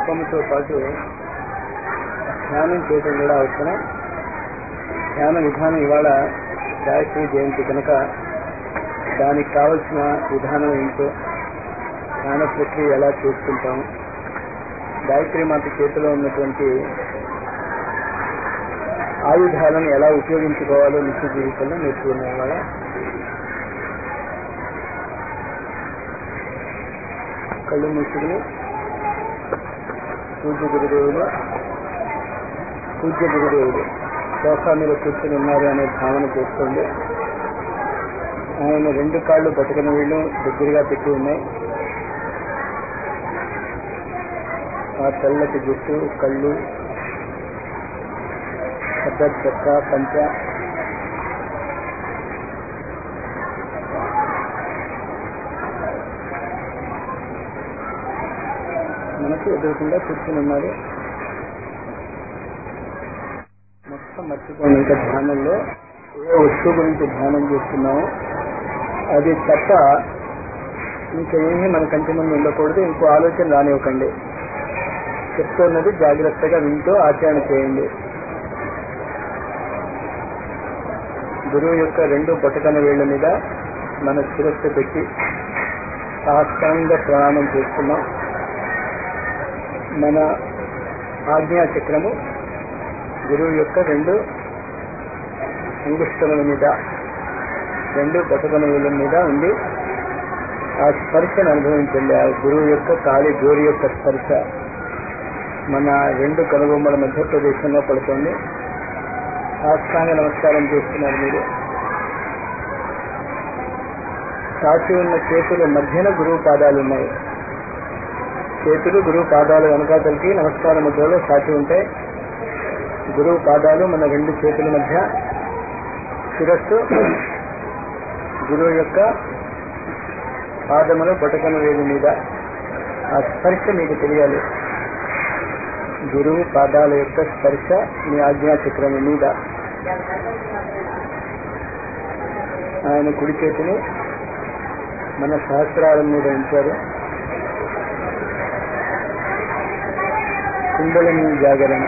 జపముతో పాటు ధ్యానం చేయడం కూడా అవసరం ధ్యాన విధానం ఇవాళ గాయత్రి జయంతి కనుక దానికి కావలసిన విధానం ఏంటో ధ్యాన ప్రక్రియ ఎలా చేసుకుంటాం గాయత్రి మాత చేతిలో ఉన్నటువంటి ఆయుధాలను ఎలా ఉపయోగించుకోవాలో నిత్య జీవితంలో నేర్చుకున్నాం ఇవాళ కళ్ళు మూసుకుని పూజ్య గురుదేవులు పూజ్య గురుదేవుడు సోఫా మీద కూర్చుని ఉన్నారు అనే భావన చేసుకోండి ఆయన రెండు కాళ్ళు బతకని వీళ్ళు దగ్గరగా పెట్టి ఉన్నాయి ఆ తెల్లటి జుట్టు కళ్ళు పెద్ద చెక్క పంచ మనకు ఎదురకుండా కూర్చుని ఉన్నారు మొత్తం మర్చిపోయిన ఇంకా ధ్యానంలో ఏ వస్తువు గురించి ధ్యానం చేస్తున్నామో అది తప్ప ఇంకేమీ మన కంటి ముందు ఉండకూడదు ఇంకో ఆలోచన రానివ్వకండి చెప్తున్నది జాగ్రత్తగా వింటూ ఆచరణ చేయండి గురువు యొక్క రెండు బొటకన వేళ్ల మీద మన శిరస్సు పెట్టి సాష్టాంగ ప్రణామం చేస్తున్నాం మన ఆజ్ఞా చక్రము గురువు యొక్క రెండు అంగుష్టముల మీద రెండు బతకన వేల మీద ఉంది ఆ స్పర్శను అనుభవించండి ఆ గురువు యొక్క కాలి గోరి యొక్క స్పర్శ మన రెండు కనుబొమ్మల మధ్య ప్రదేశంలో పడుతుంది సాష్టాంగ నమస్కారం చేస్తున్నారు మీరు సాచి ఉన్న చేతుల మధ్యన గురువు పాదాలు ఉన్నాయి చేతులు గురువు పాదాలు వెనకాతలకి నమస్కార ముద్రలో సాచి ఉంటాయి గురువు పాదాలు మన రెండు చేతుల మధ్య శిరస్సు గురువు యొక్క పాదములు బొటకన వేలు మీద ఆ స్పర్శ మీకు తెలియాలి గురువు పాదాల యొక్క స్పర్శ మీ ఆజ్ఞా చక్రము మీద ఆయన కుడి చేతిని మన సహస్రాల మీద ఉంచారు కుండలని జాగరణ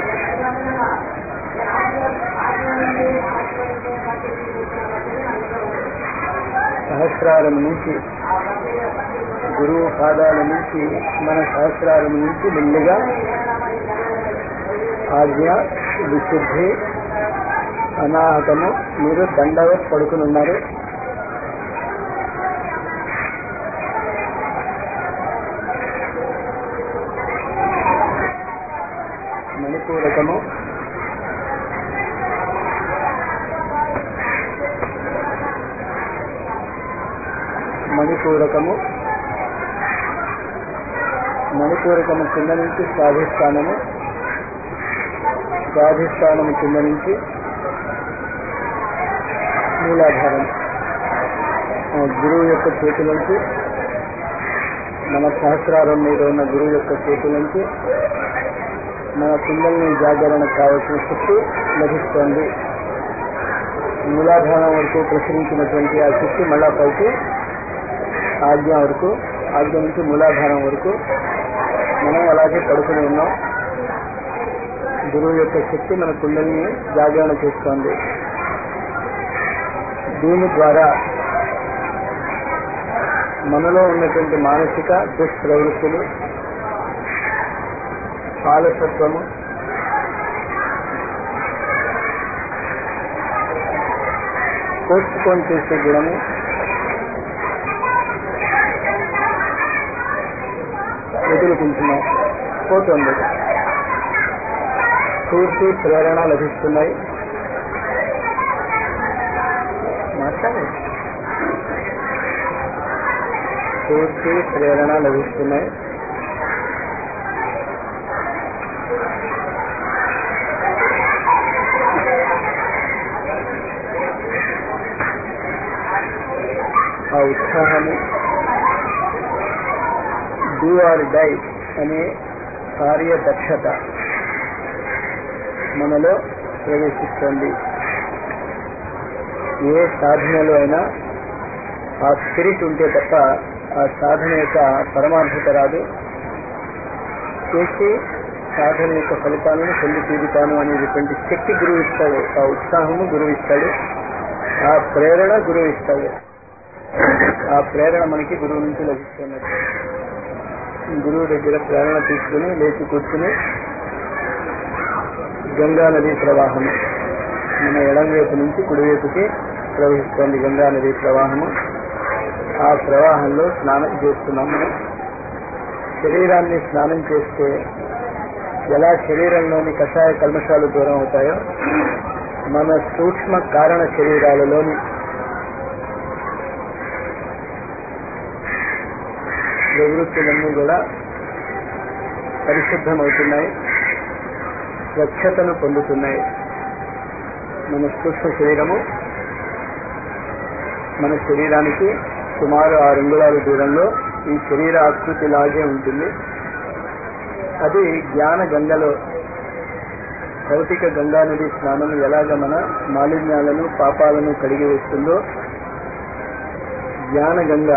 సహస్రారం నుంచి గురువు పాదాల నుంచి మన సహస్రారం నుంచి మెల్లిగా ఆజ్ఞ విశుద్ధి అనాహతము మీరు దండవ పడుకుని ఉన్నారు మణిపూరకము మణిపూరకము మణిపూరకము కింద నుంచి స్వాధిష్టానము స్వాధిష్టానము కింద నుంచి మూలాధారం ఆ గురువు యొక్క చేతి నుంచి మన సహస్రారం మీద ఉన్న గురువు యొక్క చేతి నుంచి మన పిల్లల్ని జాగరణ కావలసిన శక్తి లభిస్తోంది మూలాధారం వరకు ప్రసరించినటువంటి ఆ శక్తి మళ్ళా పైకి ఆజ్ఞ వరకు ఆజ్ఞ నుంచి మూలాధారం వరకు మనం అలాగే పడుకుని ఉన్నాం గురువు యొక్క శక్తి మన కుండల్ని జాగరణ చేస్తోంది దీని ద్వారా మనలో ఉన్నటువంటి మానసిక దుష్ప్రవృత్తులు పాలసత్వము పోస్ట్పోన్ చేసే గుణము వదులుకుంటున్నాం పోతుంది పూర్తి ప్రేరణ లభిస్తున్నాయి మాట్లాడే పూర్తి ప్రేరణ లభిస్తున్నాయి ఆ ఉత్సాహము డూ ఆర్ డై అనే కార్యదక్షత మనలో ప్రవేశిస్తుంది ఏ సాధనలో అయినా ఆ స్పిరిట్ ఉంటే తప్ప ఆ సాధన యొక్క పరమార్థత రాదు చేసి సాధన యొక్క ఫలితాలను పొంది తీరుతాను అనేటువంటి శక్తి గురువు ఇస్తాడు ఆ ఉత్సాహము గురువు ఇస్తాడు ఆ ప్రేరణ గురువు ఇస్తాడు ఆ ప్రేరణ మనకి గురువు నుంచి లభిస్తున్నది గురువు దగ్గర ప్రేరణ తీసుకుని లేచి కూర్చుని గంగా నది ప్రవాహము మన ఎడం వైపు నుంచి కుడివైపుకి ప్రవహిస్తోంది గంగా నది ప్రవాహము ఆ ప్రవాహంలో స్నానం చేస్తున్నాం మనం శరీరాన్ని స్నానం చేస్తే ఎలా శరీరంలోని కషాయ కల్మషాలు దూరం అవుతాయో మన సూక్ష్మ కారణ శరీరాలలోని ప్రవృత్తులన్నీ కూడా పరిశుద్ధమవుతున్నాయి స్వచ్ఛతను పొందుతున్నాయి మన సూక్ష్మ శరీరము మన శరీరానికి సుమారు ఆరు అంగుళాల దూరంలో ఈ శరీర ఆకృతి లాగే ఉంటుంది అది జ్ఞాన గంగలో భౌతిక గంగా నది స్నానం ఎలాగ మన మాలిన్యాలను పాపాలను కడిగి వేస్తుందో జ్ఞాన గంగ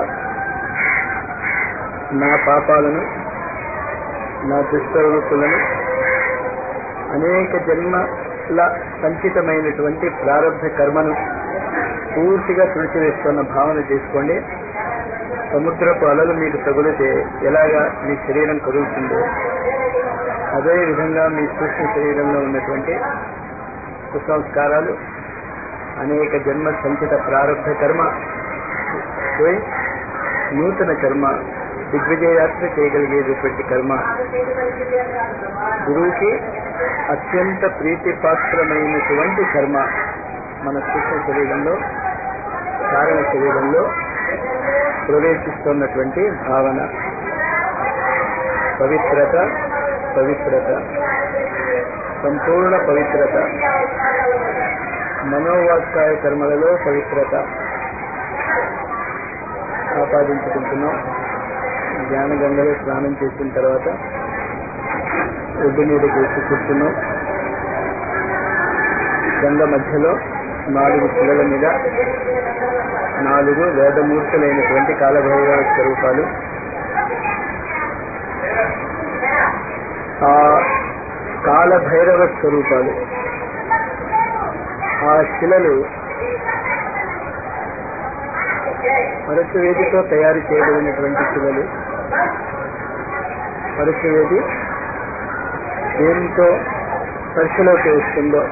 నా పాపాలను నా దుష్టవృత్తులను అనేక జన్మల సంచితమైనటువంటి ప్రారంభ కర్మను పూర్తిగా తుడిచివేస్తున్న భావన చేసుకోండి సముద్రపు అలలు మీకు తగులితే ఎలాగా మీ శరీరం కదులుతుందో అదే విధంగా మీ సూక్ష్మ శరీరంలో ఉన్నటువంటి కుసంస్కారాలు అనేక జన్మ సంచిత ప్రారంభ కర్మ పోయి నూతన కర్మ దిగ్విజయాత్ర చేయగలిగేటటువంటి కర్మ గురువుకి అత్యంత ప్రీతిపాత్రమైనటువంటి కర్మ మన సూక్ష్మ శరీరంలో కారణ శరీరంలో ప్రవేశిస్తున్నటువంటి భావన పవిత్రత పవిత్రత సంపూర్ణ పవిత్రత మనోవాక్కాయ కర్మలలో పవిత్రత ఆపాదించుకుంటున్నాం జ్ఞాన గంగలో స్నానం చేసిన తర్వాత ఒడ్డు మీద చేసి కూర్చున్నాం గంగ మధ్యలో నాలుగు శిలల మీద నాలుగు వేదమూర్తులైనటువంటి కాలభైరవ స్వరూపాలు ఆ కాలభైరవ స్వరూపాలు ఆ శిలలు పరశువేదితో తయారు చేయబడినటువంటి శిలలు పరశువేది దేనితో స్పర్శలోకి వస్తుందో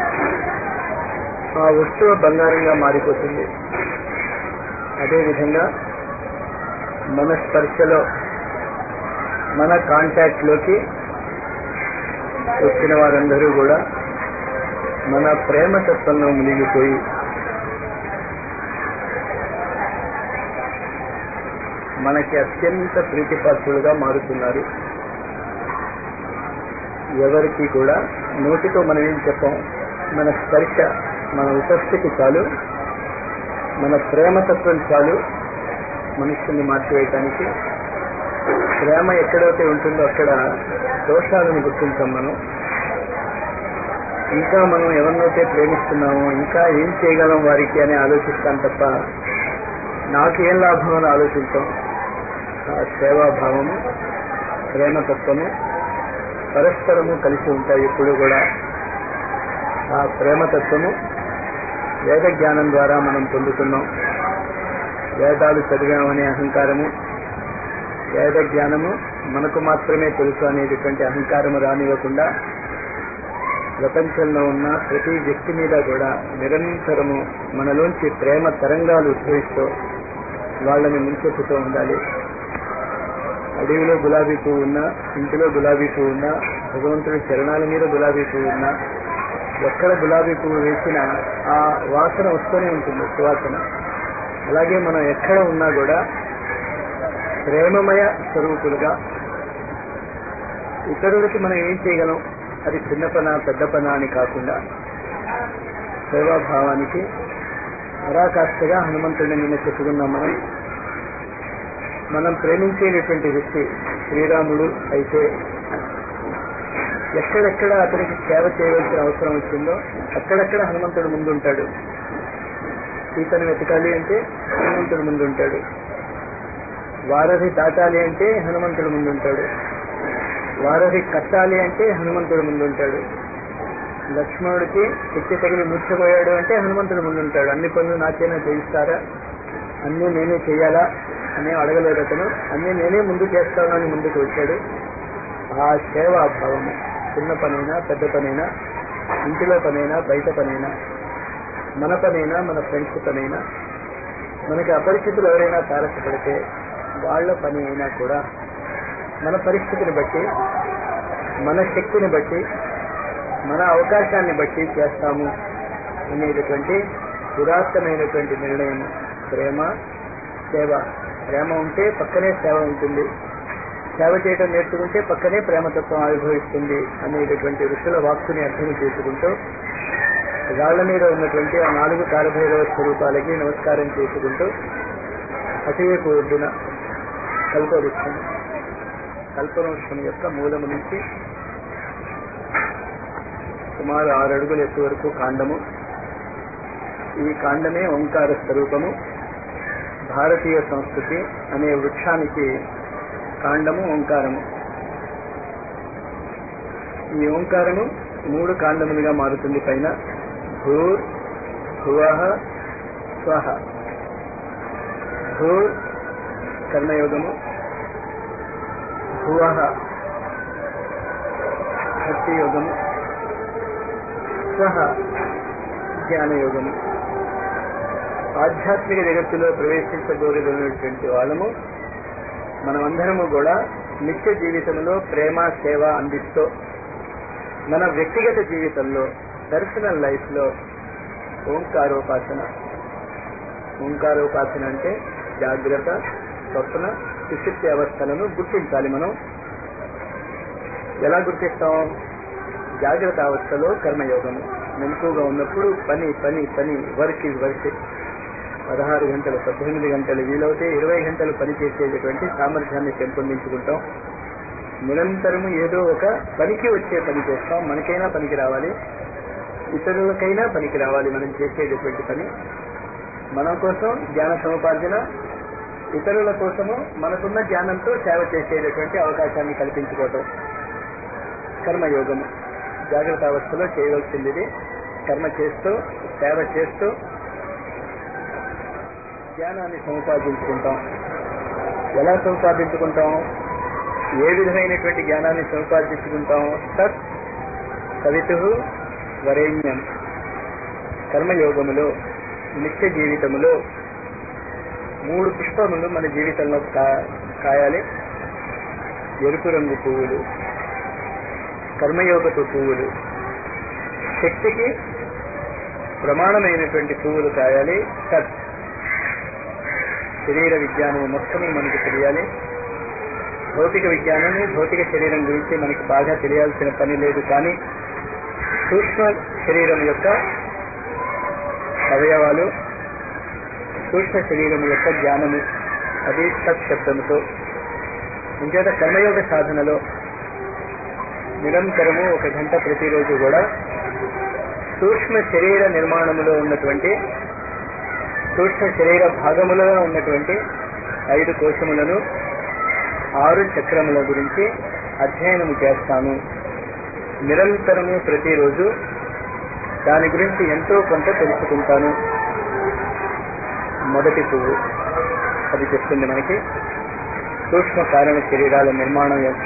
ఆ వస్తువు బంగారంగా మారిపోతుంది అదేవిధంగా మన స్పర్శలో మన కాంటాక్ట్ లోకి వచ్చిన వారందరూ కూడా మన ప్రేమ తత్వంలో మునిగిపోయి మనకి అత్యంత ప్రీతిపాత్రులుగా మారుతున్నారు ఎవరికి కూడా నోటితో మనం ఏం చెప్పాం మన స్పర్శ మన ఉపస్థితి చాలు మన ప్రేమతత్వం చాలు మనుషుల్ని మార్చివేయటానికి ప్రేమ ఎక్కడైతే ఉంటుందో అక్కడ దోషాలను గుర్తించాం మనం ఇంకా మనం ఎవరినైతే ప్రేమిస్తున్నామో ఇంకా ఏం చేయగలం వారికి అని ఆలోచిస్తాం తప్ప నాకు ఏం లాభం అని ఆలోచించాం ఆ సేవాభావము ప్రేమతత్వము పరస్పరము కలిసి ఉంటాయి ఎప్పుడు కూడా ఆ ప్రేమతత్వము వేద జ్ఞానం ద్వారా మనం పొందుతున్నాం వేదాలు చదివామనే అహంకారము వేద జ్ఞానము మనకు మాత్రమే తెలుసు అనేటటువంటి అహంకారము రానివ్వకుండా ప్రపంచంలో ఉన్న ప్రతి వ్యక్తి మీద కూడా నిరంతరము మనలోంచి ప్రేమ తరంగాలు ఉద్భవిస్తూ వాళ్ళని ముంచెత్తుతూ ఉండాలి అడవిలో గులాబీ పువ్వు ఉన్నా ఇంటిలో గులాబీ పువ్వు ఉన్నా భగవంతుడి చరణాల మీద గులాబీ పువ్వు ఉన్నా ఎక్కడ గులాబీ పువ్వు వేసినా ఆ వాసన వస్తూనే ఉంటుంది సువాసన అలాగే మనం ఎక్కడ ఉన్నా కూడా ప్రేమమయ స్వరూపులుగా ఇతరులకి మనం ఏం చేయగలం అది చిన్న పన పెద్ద పన అని కాకుండా సేవాభావానికి పరాకాష్ఠగా హనుమంతుడిని నిన్న చెప్పుకున్నాం మనం మనం ప్రేమించేటటువంటి వ్యక్తి శ్రీరాముడు అయితే ఎక్కడెక్కడ అతనికి సేవ చేయవలసిన అవసరం వచ్చిందో అక్కడక్కడ హనుమంతుడు ముందుంటాడు సీతను వెతకాలి అంటే హనుమంతుడు ముందుంటాడు వారధి దాటాలి అంటే హనుమంతుడు ముందుంటాడు వారధి కట్టాలి అంటే హనుమంతుడు ముందుంటాడు లక్ష్మణుడికి శక్తి తగిలి మూర్చపోయాడు అంటే హనుమంతుడు ముందుంటాడు అన్ని పనులు నాకేనా చేయిస్తారా అన్నీ నేనే చెయ్యాలా అని అడగలేదు అతను అన్నీ నేనే ముందు చేస్తాను అని ముందుకు వచ్చాడు ఆ సేవాభావము చిన్న పనైనా పెద్ద పనైనా ఇంటిలో పనైనా బయట పనైనా మన పనైనా మన ఫ్రెండ్స్ పనైనా మనకి అపరిచితులు ఎవరైనా తారసపడితే వాళ్ళ పని అయినా కూడా మన పరిస్థితిని బట్టి మన శక్తిని బట్టి మన అవకాశాన్ని బట్టి చేస్తాము అనేటటువంటి ఉదాత్తమైనటువంటి నిర్ణయం ప్రేమ సేవ ప్రేమ ఉంటే పక్కనే సేవ ఉంటుంది సేవ చేయడం నేర్చుకుంటే పక్కనే ప్రేమతత్వం ఆవిర్భవిస్తుంది అనేటటువంటి ఋషుల వాక్కుని అర్థం చేసుకుంటూ రాళ్ల మీద ఉన్నటువంటి ఆ నాలుగు కాలభైరవ స్వరూపాలకి నమస్కారం చేసుకుంటూ అటువైపు ఒడ్డున కల్పవృక్షం కల్పవృక్షం యొక్క మూలము నుంచి సుమారు ఆరు అడుగుల ఎత్తు వరకు కాండము ఈ కాండమే ఓంకార స్వరూపము భారతీయ సంస్కృతి అనే వృక్షానికి కాండము ఓంకారము ఈ ఓంకారము మూడు కాండములుగా మారుతుంది పైన భూర్ భువః స్వహ భూర్ కర్మయోగము భువః భక్తి యోగము స్వహ జ్ఞానయోగము ఆధ్యాత్మిక జగత్తులో ప్రవేశించగోరగలిగినటువంటి వాళ్ళము మనమందరము కూడా నిత్య జీవితంలో ప్రేమ సేవ అందిస్తూ మన వ్యక్తిగత జీవితంలో పర్సనల్ లైఫ్ లో ఓంకారోపాసన ఓంకారోపాసన అంటే జాగ్రత్త స్వప్న సుశుద్ధి అవస్థలను గుర్తించాలి మనం ఎలా గుర్తిస్తాం జాగ్రత్త అవస్థలో కర్మయోగము మెలకుగా ఉన్నప్పుడు పని పని పని వర్క్ ఇస్ వర్క్ పదహారు గంటలు పద్దెనిమిది గంటలు వీలవుతే ఇరవై గంటలు పని చేసేటటువంటి సామర్థ్యాన్ని పెంపొందించుకుంటాం నిరంతరము ఏదో ఒక పనికి వచ్చే పని చేస్తాం మనకైనా పనికి రావాలి ఇతరులకైనా పనికి రావాలి మనం చేసేటటువంటి పని మన కోసం జ్ఞాన సముపార్జన ఇతరుల కోసము మనకున్న జ్ఞానంతో సేవ చేసేటటువంటి అవకాశాన్ని కల్పించుకోవటం కర్మయోగము జాగ్రత్త అవస్థలో చేయవలసింది ఇది కర్మ చేస్తూ సేవ చేస్తూ జ్ఞానాన్ని సముపార్జించుకుంటాం ఎలా సముపార్జించుకుంటాం ఏ విధమైనటువంటి జ్ఞానాన్ని సముపార్జించుకుంటాం సత్ సవితు వరేణ్యం కర్మయోగములో నిత్య జీవితములో మూడు పుష్పములు మన జీవితంలో కా- కాయాలి ఎరుపు రంగు పువ్వులు కర్మయోగపు పువ్వులు శక్తికి ప్రమాణమైనటువంటి పువ్వులు కాయాలి సత్ శరీర విజ్ఞానం మొత్తము మనకు తెలియాలి భౌతిక విజ్ఞానము భౌతిక శరీరం గురించి మనకి బాగా తెలియాల్సిన పని లేదు కానీ సూక్ష్మ శరీరం యొక్క అవయవాలు సూక్ష్మ శరీరం యొక్క జ్ఞానము అది సత్ శబ్దముతో ఇంకేత కర్మయోగ సాధనలో నిరంతరము ఒక గంట ప్రతిరోజు కూడా సూక్ష్మ శరీర నిర్మాణములో ఉన్నటువంటి సూక్ష్మ శరీర భాగములో ఉన్నటువంటి ఐదు కోశములను ఆరు చక్రముల గురించి అధ్యయనము చేస్తాను నిరంతరము ప్రతిరోజు దాని గురించి ఎంతో కొంత తెలుసుకుంటాను మొదటి పువ్వు అది చెప్తుంది మనకి సూక్ష్మ కారణ శరీరాల నిర్మాణం యొక్క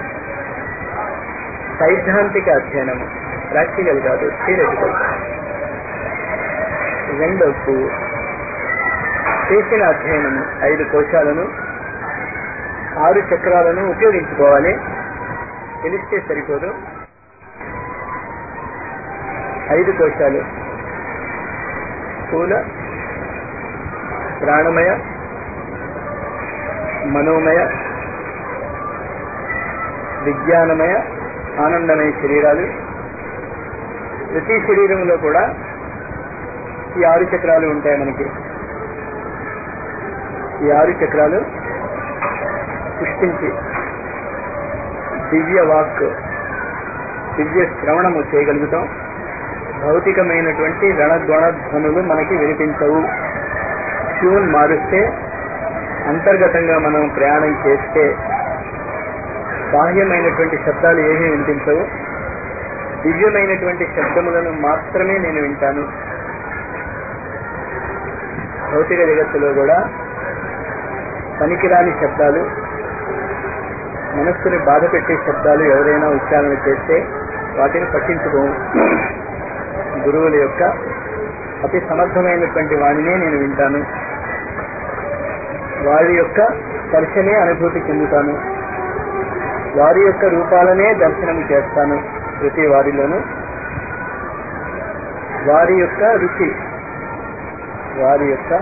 సైద్ధాంతిక అధ్యయనము ప్రాక్టికల్ కాదు థియరటికల్ రెండో పువ్వు చేసిన అధ్యయనము ఐదు కోశాలను ఆరు చక్రాలను ఉపయోగించుకోవాలి తెలిస్తే సరిపోదు ఐదు కోశాలు స్థూల ప్రాణమయ మనోమయ విజ్ఞానమయ ఆనందమయ శరీరాలు ప్రతి శరీరంలో కూడా ఈ ఆరు చక్రాలు ఉంటాయి మనకి ఈ ఆరు చక్రాలు పుష్పించి దివ్య వాక్ దివ్య శ్రవణము చేయగలుగుతాం భౌతికమైనటువంటి రణద్వణ ధ్వనులు మనకి వినిపించవు ట్యూన్ మారుస్తే అంతర్గతంగా మనం ప్రయాణం చేస్తే బాహ్యమైనటువంటి శబ్దాలు ఏమీ వినిపించవు దివ్యమైనటువంటి శబ్దములను మాత్రమే నేను వింటాను భౌతిక జగత్తులో కూడా పనికిరాని శబ్దాలు మనస్సుని బాధ పెట్టే శబ్దాలు ఎవరైనా ఉచ్చారణ చేస్తే వాటిని పట్టించుకోము గురువుల యొక్క అతి సమర్థమైనటువంటి వాణినే నేను వింటాను వారి యొక్క స్పర్శనే అనుభూతి చెందుతాను వారి యొక్క రూపాలనే దర్శనం చేస్తాను ప్రతి వారిలోనూ వారి యొక్క రుచి వారి యొక్క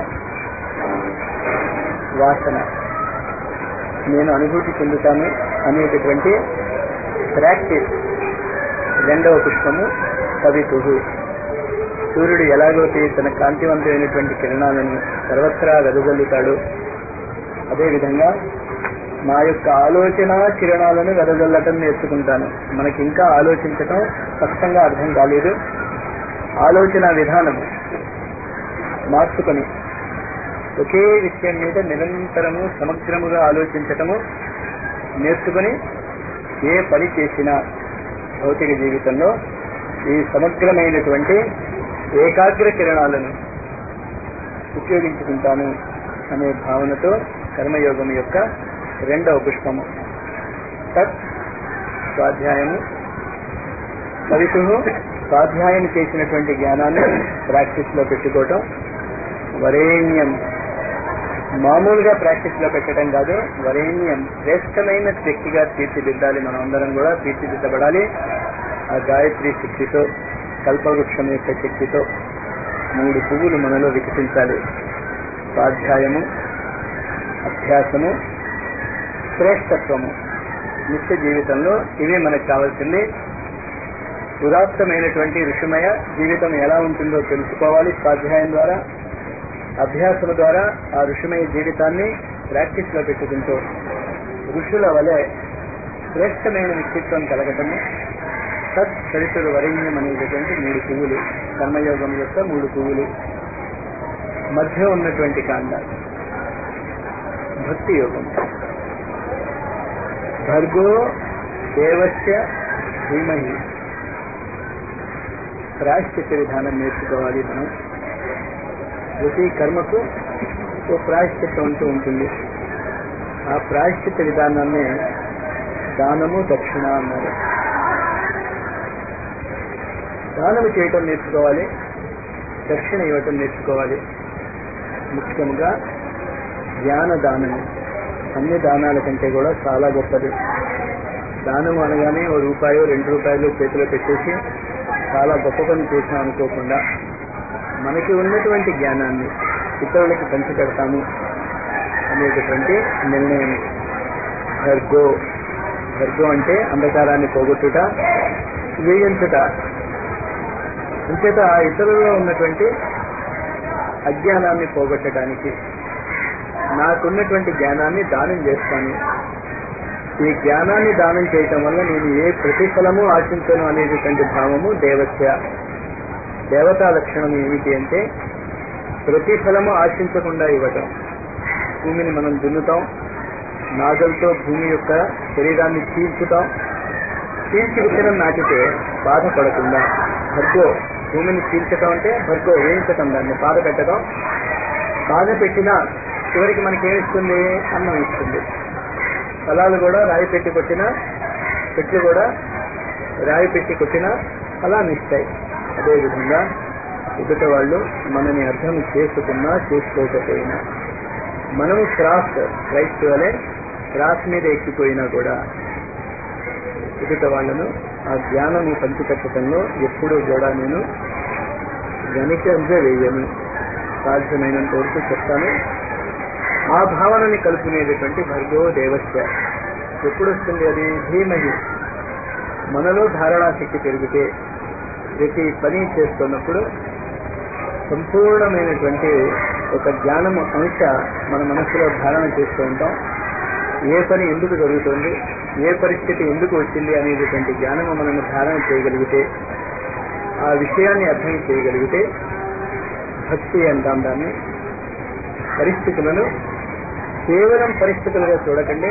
వాసన నేను అనుభూతి చెందుతాను అనేటటువంటి ప్రాక్టీస్ రెండవ పుష్పము కవితు సూర్యుడు ఎలాగైతే తన కాంతివంతమైనటువంటి కిరణాలను సర్వత్రా వెదజల్లుతాడు అదేవిధంగా నా యొక్క ఆలోచన కిరణాలను వెదజల్లటం నేర్చుకుంటాను మనకి ఇంకా ఆలోచించటం స్పష్టంగా అర్థం కాలేదు ఆలోచన విధానము మార్చుకొని ఒకే విషయం మీద నిరంతరము సమగ్రముగా ఆలోచించటము నేర్చుకుని ఏ పని చేసినా భౌతిక జీవితంలో ఈ సమగ్రమైనటువంటి ఏకాగ్ర కిరణాలను ఉపయోగించుకుంటాను అనే భావనతో కర్మయోగం యొక్క రెండవ పుష్పము తత్ స్వాధ్యాయము కవితు స్వాధ్యాయం చేసినటువంటి జ్ఞానాన్ని ప్రాక్టీస్ లో పెట్టుకోవటం వరేణ్యం మామూలుగా ప్రాక్టీస్ లో పెట్టడం కాదు వరేణ్యం శ్రేష్టమైన శక్తిగా తీర్చిదిద్దాలి మనం అందరం కూడా తీర్చిదిద్దబడాలి ఆ గాయత్రి శక్తితో కల్పవృక్షం యొక్క శక్తితో మూడు పువ్వులు మనలో వికసించాలి స్వాధ్యాయము అభ్యాసము శ్రేష్టత్వము నిత్య జీవితంలో ఇవే మనకు కావాల్సింది ఉదాత్తమైనటువంటి ఋషిమయ జీవితం ఎలా ఉంటుందో తెలుసుకోవాలి స్వాధ్యాయం ద్వారా అభ్యాసం ద్వారా ఆ ఋషిమయ జీవితాన్ని ప్రాక్టీస్ లో పెట్టుకుంటూ ఋషుల వలె శ్రేష్టమైన వ్యక్తిత్వం కలగటము తత్ చరిత్ర వరేణ్యం అనేటటువంటి మూడు పువ్వులు కర్మయోగం యొక్క మూడు పువ్వులు మధ్య ఉన్నటువంటి కాండ భక్తి యోగం భర్గో దేవస్య ధీమహి ప్రాయశ్చిత్త విధానం నేర్చుకోవాలి మనం ప్రతి కర్మకు ఓ ప్రాయశ్చిత్తం అంటూ ఉంటుంది ఆ ప్రాయశ్చిత్త విధానాన్ని దానము దక్షిణ అన్నారు దానము చేయటం నేర్చుకోవాలి దక్షిణ ఇవ్వటం నేర్చుకోవాలి ముఖ్యంగా జ్ఞాన దానము అన్ని దానాల కంటే కూడా చాలా గొప్పది దానం అనగానే ఓ రూపాయో రెండు రూపాయలు చేతిలో పెట్టేసి చాలా గొప్ప పని చేసాం అనుకోకుండా మనకి ఉన్నటువంటి జ్ఞానాన్ని ఇతరులకి పంచి పెడతాము అనేటటువంటి నిర్ణయం భర్గో భర్గో అంటే అంధకారాన్ని పోగొట్టుట వేయించుట అంచేత ఇతరులలో ఉన్నటువంటి అజ్ఞానాన్ని పోగొట్టడానికి నాకున్నటువంటి జ్ఞానాన్ని దానం చేస్తాను ఈ జ్ఞానాన్ని దానం చేయటం వల్ల నేను ఏ ప్రతిఫలము ఆశించను అనేటటువంటి భావము దేవస్య దేవతా లక్షణం ఏమిటి అంటే ప్రతిఫలము ఆశించకుండా ఇవ్వటం భూమిని మనం దున్నుతాం నాగలతో భూమి యొక్క శరీరాన్ని చీల్చుతాం చీల్చి విత్తనం నాటితే బాధపడకుండా భర్గో భూమిని చీల్చటం అంటే భర్గో వేయించటం దాన్ని బాధ పెట్టడం బాధ పెట్టినా చివరికి మనకి ఏమిస్తుంది అన్నం ఇస్తుంది ఫలాలు కూడా రాయి పెట్టి కొట్టినా చెట్లు కూడా రాయి పెట్టి కొట్టినా ఫలాన్ని ఇస్తాయి అదేవిధంగా ఎదుట వాళ్ళు మనని అర్థం చేసుకున్నా చేసుకోకపోయినా మనము క్రాస్ రైట్ వలె క్రాస్ మీద ఎక్కిపోయినా కూడా ఎదుట వాళ్ళను ఆ జ్ఞానము పంచిపెట్టడంలో ఎప్పుడూ కూడా నేను వెనకంజ వేయను సాధ్యమైనంత వరకు చెప్తాను ఆ భావనని కలుపుకునేటటువంటి భర్గో దేవస్య ఎప్పుడు వస్తుంది అది ధీమహి మనలో ధారణాశక్తి పెరిగితే ప్రతి పని చేస్తున్నప్పుడు సంపూర్ణమైనటువంటి ఒక జ్ఞానము అంశ మన మనసులో ధారణ చేస్తూ ఉంటాం ఏ పని ఎందుకు జరుగుతుంది ఏ పరిస్థితి ఎందుకు వచ్చింది అనేటటువంటి జ్ఞానము మనము ధారణ చేయగలిగితే ఆ విషయాన్ని అర్థం చేయగలిగితే భక్తి అంటాం దాన్ని పరిస్థితులను కేవలం పరిస్థితులుగా చూడకండి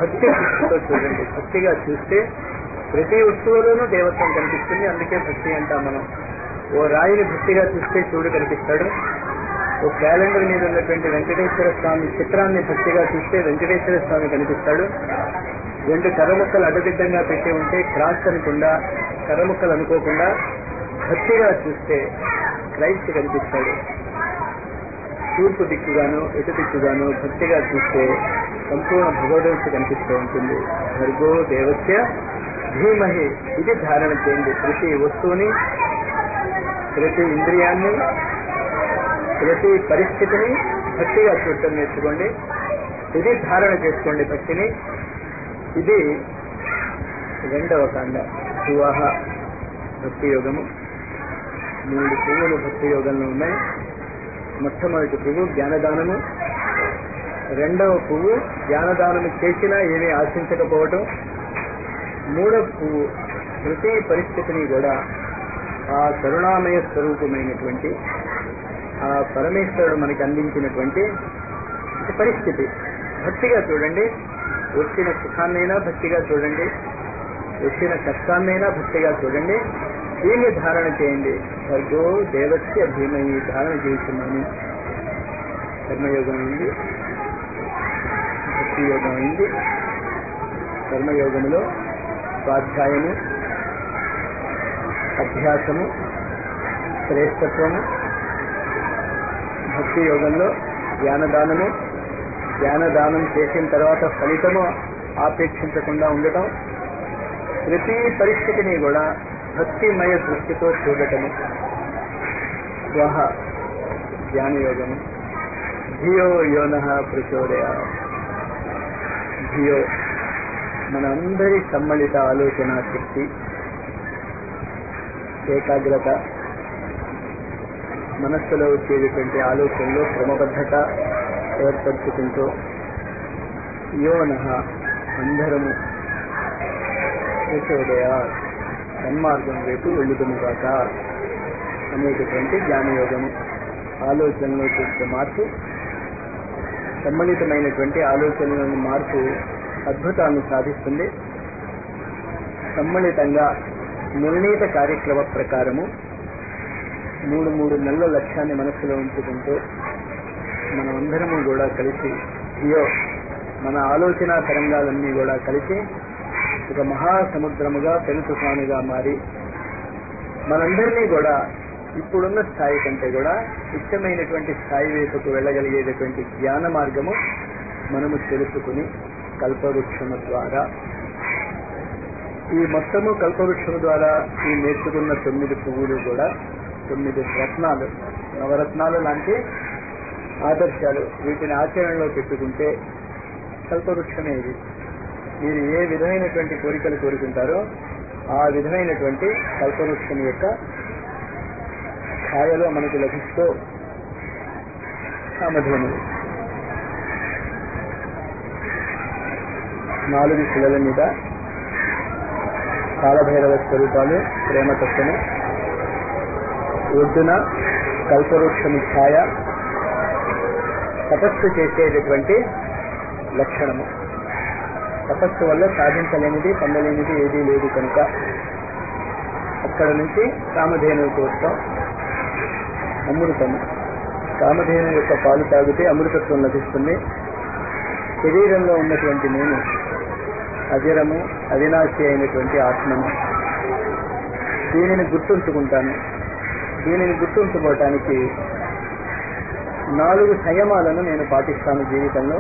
భక్తి దృష్టితో చూడండి భక్తిగా చూస్తే ప్రతి వస్తువులోనూ దేవత్వం కనిపిస్తుంది అందుకే భక్తి అంటాం మనం ఓ రాయిని భక్తిగా చూస్తే శివుడు కనిపిస్తాడు ఓ క్యాలెండర్ మీద ఉన్నటువంటి వెంకటేశ్వర స్వామి చిత్రాన్ని భక్తిగా చూస్తే వెంకటేశ్వర స్వామి కనిపిస్తాడు రెండు కర్రముక్కలు అడ్డదిడ్డంగా పెట్టి ఉంటే క్రాస్ అనకుండా కర్రముక్కలు అనుకోకుండా భక్తిగా చూస్తే క్రైస్ట్ కనిపిస్తాడు తూర్పు దిక్కుగాను ఎటు దిక్కుగాను భక్తిగా చూస్తే సంపూర్ణ భగవదవస్థ కనిపిస్తూ ఉంటుంది భర్గో దేవస్య ధీమహి ఇది ధారణ చేయండి ప్రతి వస్తువుని ప్రతి ఇంద్రియాన్ని ప్రతి పరిస్థితిని భక్తిగా చూడటం నేర్చుకోండి ఇది ధారణ చేసుకోండి భక్తిని ఇది రెండవ కాండ వివాహ భక్తి యోగము మూడు పువ్వులు భక్తి యోగంలో ఉన్నాయి మొట్టమొదటి పువ్వు జ్ఞానదానము రెండవ పువ్వు జ్ఞానదానము చేసినా ఏమీ ఆశించకపోవటం మూడవ పువ్వు ప్రతి పరిస్థితిని కూడా ఆ కరుణామయ స్వరూపమైనటువంటి ఆ పరమేశ్వరుడు మనకి అందించినటువంటి ఒక పరిస్థితి భక్తిగా చూడండి వచ్చిన సుఖాన్నైనా భక్తిగా చూడండి వచ్చిన కష్టాన్నైనా భక్తిగా చూడండి దీన్ని ధారణ చేయండి భర్గో దేవస్య భీమయి ధారణ చేస్తున్నాను కర్మయోగం అయింది భక్తి యోగం అయింది కర్మయోగంలో స్వాధ్యాయము అభ్యాసము శ్రేష్టత్వము భక్తి యోగంలో జ్ఞానదానము జ్ఞానదానం చేసిన తర్వాత ఫలితము ఆపేక్షించకుండా ఉండటం ప్రతి పరిస్థితిని కూడా భక్తిమయ దృష్టితో చూడటము స్వహ జ్ఞానయోగము ధియో యోన ప్రచోదయ ధియో మన అందరి సమ్మళిత ఆలోచన శక్తి ఏకాగ్రత మనస్సులో వచ్చేటువంటి ఆలోచనలో క్రమబద్ధత ఏర్పరచుకుంటూ యోన అందరము ప్రచోదయ సన్మార్గం వైపు వెళ్ళుదుము కాక అనేటటువంటి జ్ఞానయోగము ఆలోచనలో చేసే మార్పు సమ్మళితమైనటువంటి ఆలోచనలోని మార్పు అద్భుతాన్ని సాధిస్తుంది సమ్మళితంగా నిర్ణీత కార్యక్రమ ప్రకారము మూడు మూడు నెలల లక్ష్యాన్ని మనసులో ఉంచుకుంటూ మనమందరము కూడా కలిసి ఇయో మన ఆలోచన తరంగాలన్నీ కూడా కలిసి ఒక మహాసముద్రముగా పెను తుఫానుగా మారి మనందరినీ కూడా ఇప్పుడున్న స్థాయి కంటే కూడా ఇష్టమైనటువంటి స్థాయి వైపుకు వెళ్ళగలిగేటటువంటి జ్ఞాన మార్గము మనము తెలుసుకుని కల్పవృక్షము ద్వారా ఈ మొత్తము కల్పవృక్షము ద్వారా ఈ నేర్చుకున్న తొమ్మిది పువ్వులు కూడా తొమ్మిది రత్నాలు నవరత్నాలు లాంటి ఆదర్శాలు వీటిని ఆచరణలో పెట్టుకుంటే కల్పవృక్షమే ఇది మీరు ఏ విధమైనటువంటి కోరికలు కోరుకుంటారో ఆ విధమైనటువంటి కల్పవృక్షం యొక్క ఛాయలో మనకు లభిస్తూ కామధేనులు నాలుగు శిలల మీద కాలభైరవ స్వరూపాలు ప్రేమతత్వము ఒడ్డున కల్పవృక్షము ఛాయ తపస్సు చేసేటటువంటి లక్షణము తపస్సు వల్ల సాధించలేనిది పొందలేనిది ఏదీ లేదు కనుక అక్కడ నుంచి కామధేనువుకి వస్తాం అమృతము కామధేను యొక్క పాలు తాగితే అమృతత్వం లభిస్తుంది శరీరంలో ఉన్నటువంటి నేను అజరము అవినాశి అయినటువంటి ఆత్మను దీనిని గుర్తుంచుకుంటాను దీనిని గుర్తుంచుకోవటానికి నాలుగు సంయమాలను నేను పాటిస్తాను జీవితంలో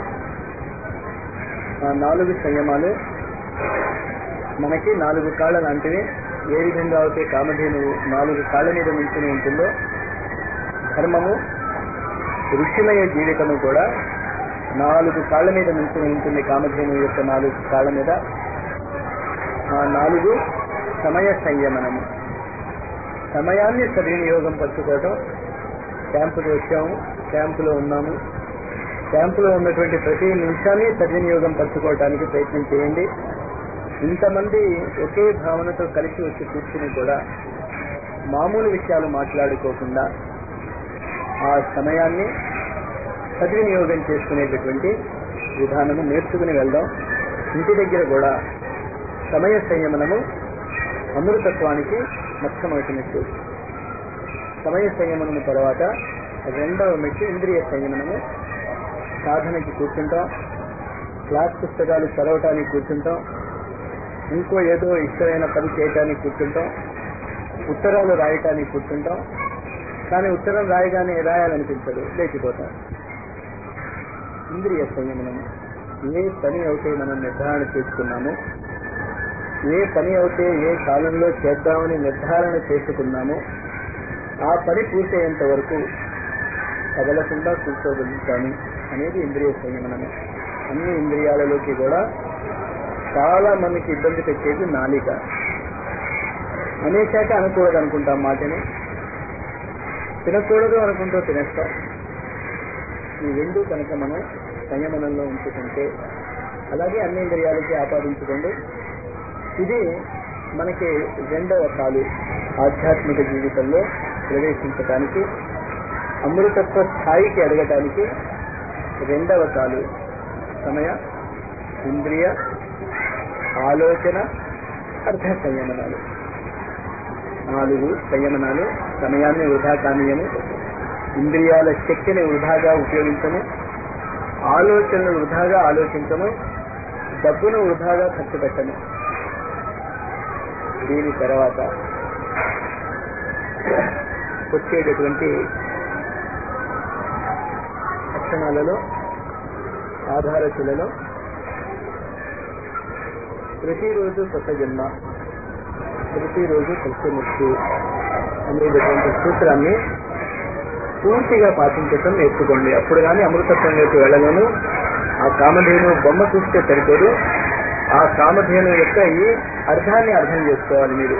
ఆ నాలుగు సంయమాలు మనకి నాలుగు కాళ్ళ లాంటివి ఏ విధంగా అయితే కామధేనువు నాలుగు కాళ్ళ మీద నించుని ఉంటుందో ధర్మము ఋషిమయ జీవితము కూడా నాలుగు కాళ్ళ మీద నించుని ఉంటుంది కామధేనువు యొక్క నాలుగు కాళ్ళ మీద ఆ నాలుగు సమయ సంయమనము సమయాన్ని సద్వినియోగం పరచుకోవటం క్యాంపుకి వచ్చాము క్యాంపులో ఉన్నాము క్యాంపులో ఉన్నటువంటి ప్రతి నిమిషాన్ని సద్వినియోగం పరచుకోవడానికి ప్రయత్నం చేయండి ఇంతమంది ఒకే భావనతో కలిసి వచ్చి కూర్చుని కూడా మామూలు విషయాలు మాట్లాడుకోకుండా ఆ సమయాన్ని సద్వినియోగం చేసుకునేటటువంటి విధానము నేర్చుకుని వెళ్దాం ఇంటి దగ్గర కూడా సమయ సంయమనము అమృతత్వానికి మొట్టమొదటి మెట్టు సమయ సంయమనము తర్వాత రెండవ మెట్టు ఇంద్రియ సంయమనము సాధనకి కూర్చుంటాం క్లాస్ పుస్తకాలు చదవటానికి కూర్చుంటాం ఇంకో ఏదో ఇష్టమైన పని చేయటానికి కూర్చుంటాం ఉత్తరాలు రాయటానికి కూర్చుంటాం కానీ ఉత్తరం రాయగానే రాయాలనిపించదు లేచిపోతాం ఇంద్రియ సంయమనము ఏ పని అయితే మనం నిర్ధారణ చేసుకున్నామో ఏ పని అయితే ఏ కాలంలో చేద్దామని నిర్ధారణ చేసుకున్నామో ఆ పని పూర్తయ్యేంత వరకు కదలకుండా కూర్చోగలుగుతాను అనేది ఇంద్రియ సంయమనము అన్ని ఇంద్రియాలలోకి కూడా చాలా మందికి ఇబ్బంది పెట్టేది నాలిక అనేశాక అనకూడదు అనుకుంటాం మాటని తినకూడదు అనుకుంటూ తినేస్తాం ఈ రెండు కనుక మనం సంయమనంలో ఉంచుకుంటే అలాగే అన్ని ఇంద్రియాలకి ఆపాదించుకోండి ఇది మనకి రెండవ కాలు ఆధ్యాత్మిక జీవితంలో ప్రవేశించటానికి అమృతత్వ స్థాయికి ఎదగటానికి రెండవ కాలు సమయ ఇంద్రియ ఆలోచన అర్ధ సంయమనాలు నాలుగు సంయమనాలు సమయాన్ని వృధా కానీయము ఇంద్రియాల శక్తిని వృధాగా ఉపయోగించము ఆలోచనలు వృధాగా ఆలోచించము డబ్బును వృధాగా ఖర్చు పెట్టము దీని తర్వాత వచ్చేటటువంటి లక్షణాలలో ఆధారశిలలో ప్రతిరోజు కొత్త జన్మ ప్రతిరోజు కొత్త ముక్తి అనేటటువంటి సూత్రాన్ని పూర్తిగా పాటించటం నేర్చుకోండి అప్పుడు కానీ అమృతత్వం వైపు వెళ్ళలేను ఆ కామధేను బొమ్మ చూస్తే సరిపోదు ఆ కామధేను యొక్క ఈ అర్థాన్ని అర్థం చేసుకోవాలి మీరు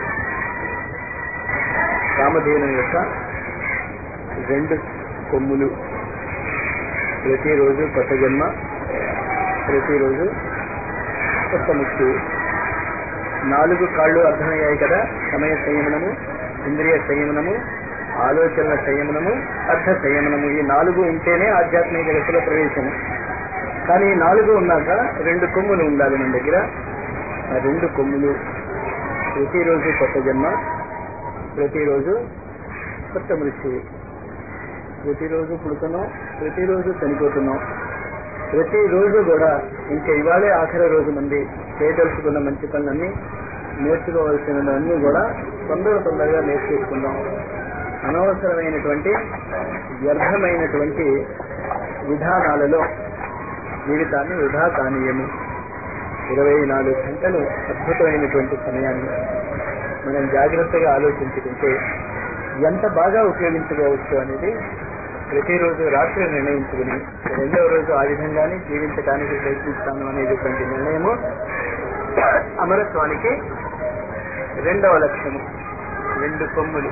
కామధేను యొక్క రెండు కొమ్ములు ప్రతిరోజు కొత్త జన్మ ప్రతిరోజు కొత్త ముక్తి నాలుగు కాళ్ళు అర్థమయ్యాయి కదా సమయ సంయమనము ఇంద్రియ సంయమనము ఆలోచనల సంయమనము అర్థ సంయమనము ఈ నాలుగు ఉంటేనే ఆధ్యాత్మిక జగత్తులో ప్రవేశము కానీ ఈ నాలుగు ఉన్నాక రెండు కొమ్ములు ఉండాలి మన దగ్గర ఆ రెండు కొమ్ములు ప్రతిరోజు కొత్త జన్మ ప్రతిరోజు కొత్త మృత్యువు ప్రతిరోజు పుడుతున్నాం ప్రతిరోజు చనిపోతున్నాం ప్రతిరోజు కూడా ఇంకా ఇవాళే ఆఖరి రోజు మంది చేయదలుచుకున్న మంచి పనులన్నీ నేర్చుకోవాల్సినవన్నీ కూడా తొందర తొందరగా నేర్చేసుకుందాం అనవసరమైనటువంటి వ్యర్థమైనటువంటి విధానాలలో జీవితాన్ని వృధా కానీయము ఇరవై నాలుగు గంటలు అద్భుతమైనటువంటి సమయాన్ని మనం జాగ్రత్తగా ఆలోచించుకుంటే ఎంత బాగా ఉపయోగించుకోవచ్చు అనేది ప్రతిరోజు రాత్రి నిర్ణయించుకుని రెండవ రోజు ఆ విధంగానే జీవించడానికి ప్రయత్నిస్తాను అనేటటువంటి నిర్ణయము అమరత్వానికి రెండవ లక్ష్యము రెండు కొమ్ములు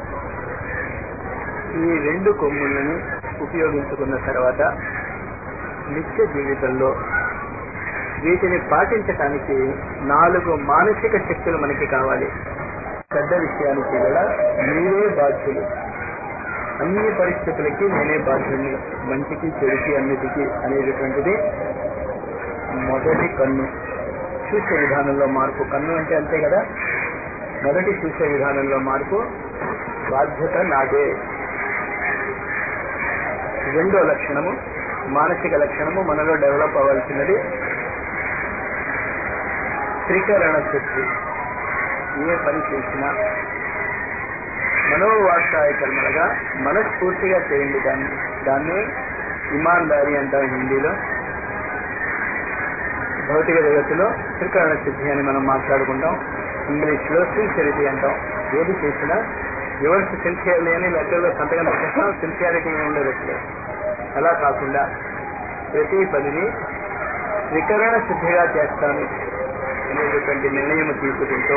ఈ రెండు కొమ్ములను ఉపయోగించుకున్న తర్వాత నిత్య జీవితంలో వీటిని పాటించటానికి నాలుగు మానసిక శక్తులు మనకి కావాలి పెద్ద విషయానికి కూడా మీరే బాధ్యులు అన్ని పరిస్థితులకి నేనే బాధ్యుని మంచికి చెడుకి అన్నిటికీ అనేటటువంటిది మొదటి కన్ను చూసే విధానంలో మార్పు కన్ను అంటే అంతే కదా మొదటి చూసే విధానంలో మార్పు బాధ్యత నాదే రెండో లక్షణము మానసిక లక్షణము మనలో డెవలప్ అవ్వాల్సినది త్రికరణ శక్తి ఏ పని చేసినా మనోవాసాయ కర్మలుగా మనస్ఫూర్తిగా చేయండి దాన్ని దాన్ని ఇమాందారి అంటాం హిందీలో భౌతిక జగత్తులో త్రికరణ సిద్ధి అని మనం మాట్లాడుకుంటాం ఇంగ్లీష్ లో సిన్సియరిటీ అంటాం ఏది చేసినా యువర్స్ సిన్సియర్లీ అని లెక్కల్లో సంతకం పెట్టేస్తాం సిన్సియారిటీ ఉండదు అసలు అలా కాకుండా ప్రతి పనిని త్రికరణ సిద్ధిగా చేస్తాను అనేటటువంటి నిర్ణయం తీసుకుంటూ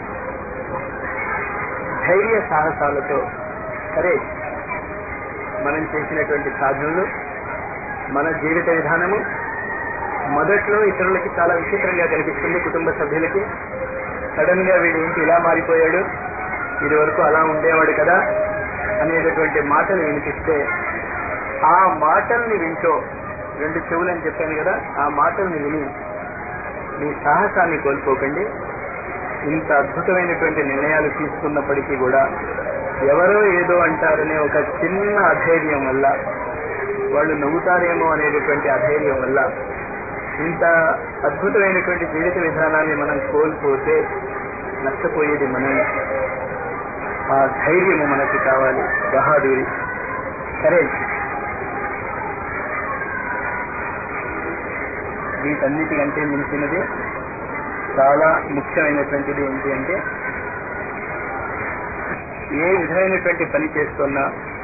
ధైర్య సాహసాలతో సరే మనం చేసినటువంటి సాధనలు మన జీవిత విధానము మొదట్లో ఇతరులకి చాలా విచిత్రంగా కనిపిస్తుంది కుటుంబ సభ్యులకి సడన్ గా వీడు ఏంటి ఇలా మారిపోయాడు ఇది వరకు అలా ఉండేవాడు కదా అనేటటువంటి మాటలు వినిపిస్తే ఆ మాటల్ని వింటూ రెండు చెవులని చెప్పాను కదా ఆ మాటల్ని విని మీ సాహసాన్ని కోల్పోకండి ఇంత అద్భుతమైనటువంటి నిర్ణయాలు తీసుకున్నప్పటికీ కూడా ఎవరో ఏదో అంటారనే ఒక చిన్న అధైర్యం వల్ల వాళ్ళు నవ్వుతారేమో అనేటటువంటి అధైర్యం వల్ల ఇంత అద్భుతమైనటువంటి జీవిత విధానాన్ని మనం కోల్పోతే నష్టపోయేది మనం ఆ ధైర్యము మనకి కావాలి బహాదూరి కరేజ్ వీటన్నిటికంటే మించినది చాలా ముఖ్యమైనటువంటిది ఏంటి అంటే ఏ విధమైనటువంటి పని చేస్తున్నా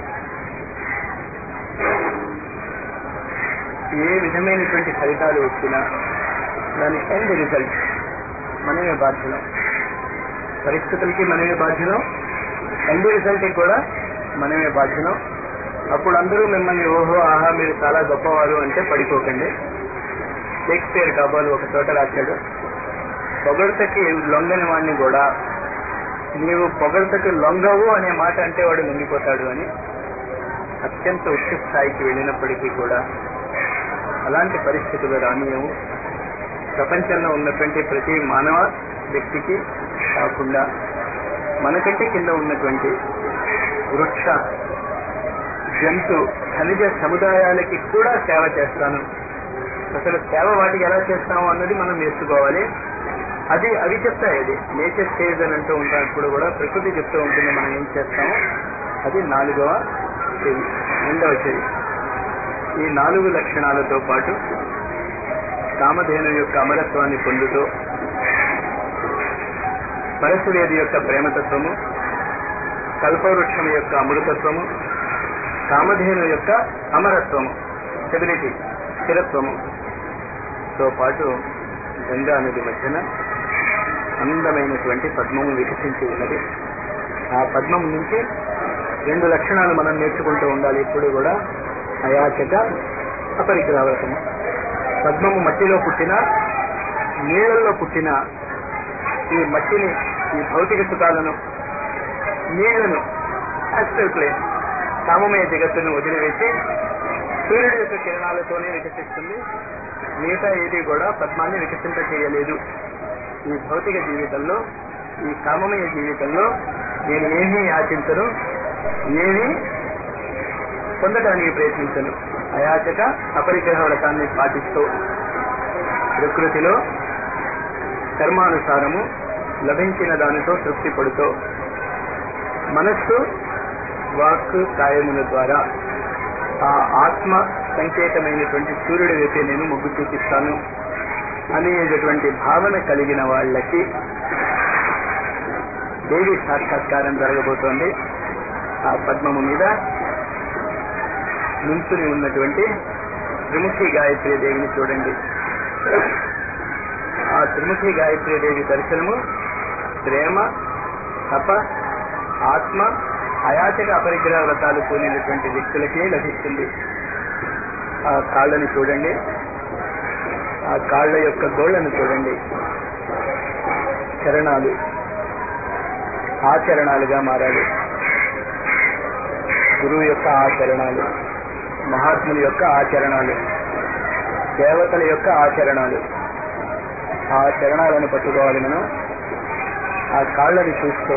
ఏ విధమైనటువంటి ఫలితాలు వచ్చినా దాని ఎండ్ రిజల్ట్ మనమే బాధ్యులం పరిస్థితులకి మనమే బాధ్యులం ఎండ్ రిజల్ట్కి కూడా మనమే బాధ్యులం అప్పుడు అందరూ మిమ్మల్ని ఓహో ఆహా మీరు చాలా గొప్పవారు అంటే పడిపోకండి షేక్స్పియర్ కాబోలు ఒక చోట రాశాడు పొగడతకి లొంగని వాడిని కూడా నీవు పొగడతకి లొంగవు అనే మాట అంటే వాడు లొంగిపోతాడు అని అత్యంత ఉచ్చ స్థాయికి వెళ్ళినప్పటికీ కూడా అలాంటి పరిస్థితులు రానియము ప్రపంచంలో ఉన్నటువంటి ప్రతి మానవ వ్యక్తికి కాకుండా మనకంటే కింద ఉన్నటువంటి వృక్ష జంతు ఖనిజ సముదాయాలకి కూడా సేవ చేస్తాను అసలు సేవ వాటికి ఎలా చేస్తాము అన్నది మనం నేర్చుకోవాలి అది అవి చెప్తాయి అది నేచర్ స్టేజ్ అని అంటూ ఉంటాం ఇప్పుడు కూడా ప్రకృతి చెప్తూ ఉంటుంది మనం ఏం చేస్తామో అది నాలుగవ చెవి రెండవ చెవి ఈ నాలుగు లక్షణాలతో పాటు కామధేను యొక్క అమరత్వాన్ని పొందుతూ పరశువేది యొక్క ప్రేమతత్వము కల్పవృక్షం యొక్క అమృతత్వము కామధేను యొక్క అమరత్వము స్టెబిలిటీ స్థిరత్వము తో పాటు గంగా నది మధ్యన అందమైనటువంటి పద్మము వికసించి ఉన్నది ఆ పద్మం నుంచి రెండు లక్షణాలు మనం నేర్చుకుంటూ ఉండాలి ఇప్పుడు కూడా అయాచక అపరిగ్రహవరకము పద్మము మట్టిలో పుట్టిన నీళ్లలో పుట్టిన ఈ మట్టిని ఈ భౌతిక సుఖాలను నీళ్లను యాస్ట్రల్ ప్లేన్ కామమయ జగత్తును వదిలివేసి సూర్యుడి యొక్క కిరణాలతోనే వికసిస్తుంది మిగతా ఏది కూడా పద్మాన్ని వికసింప చేయలేదు ఈ భౌతిక జీవితంలో ఈ కామమయ జీవితంలో నేను ఏమీ యాచించను ఏమీ పొందడానికి ప్రయత్నించను అయాచక అపరిగ్రహ వ్రతాన్ని పాటిస్తూ ప్రకృతిలో కర్మానుసారము లభించిన దానితో తృప్తి పడుతూ మనస్సు వాక్ కాయముల ద్వారా ఆ ఆత్మ సంకేతమైనటువంటి సూర్యుడి వైపే నేను మొగ్గు చూపిస్తాను అనేటటువంటి భావన కలిగిన వాళ్ళకి దేవి సాక్షాత్కారం జరగబోతోంది ఆ పద్మము మీద నుంచుని ఉన్నటువంటి త్రిముఖి గాయత్రి దేవిని చూడండి ఆ త్రిముఖి గాయత్రి దేవి దర్శనము ప్రేమ తప ఆత్మ అయాచక అపరిగ్రహ వ్రతాలు కూడినటువంటి వ్యక్తులకే లభిస్తుంది ఆ కాళ్ళని చూడండి ఆ కాళ్ళ యొక్క గోళ్లను చూడండి చరణాలు ఆచరణాలుగా మారాలి గురువు యొక్క ఆచరణాలు మహాత్ముల యొక్క ఆచరణాలు దేవతల యొక్క ఆచరణాలు ఆ చరణాలను పట్టుకోవాలి మనం ఆ కాళ్ళని చూస్తూ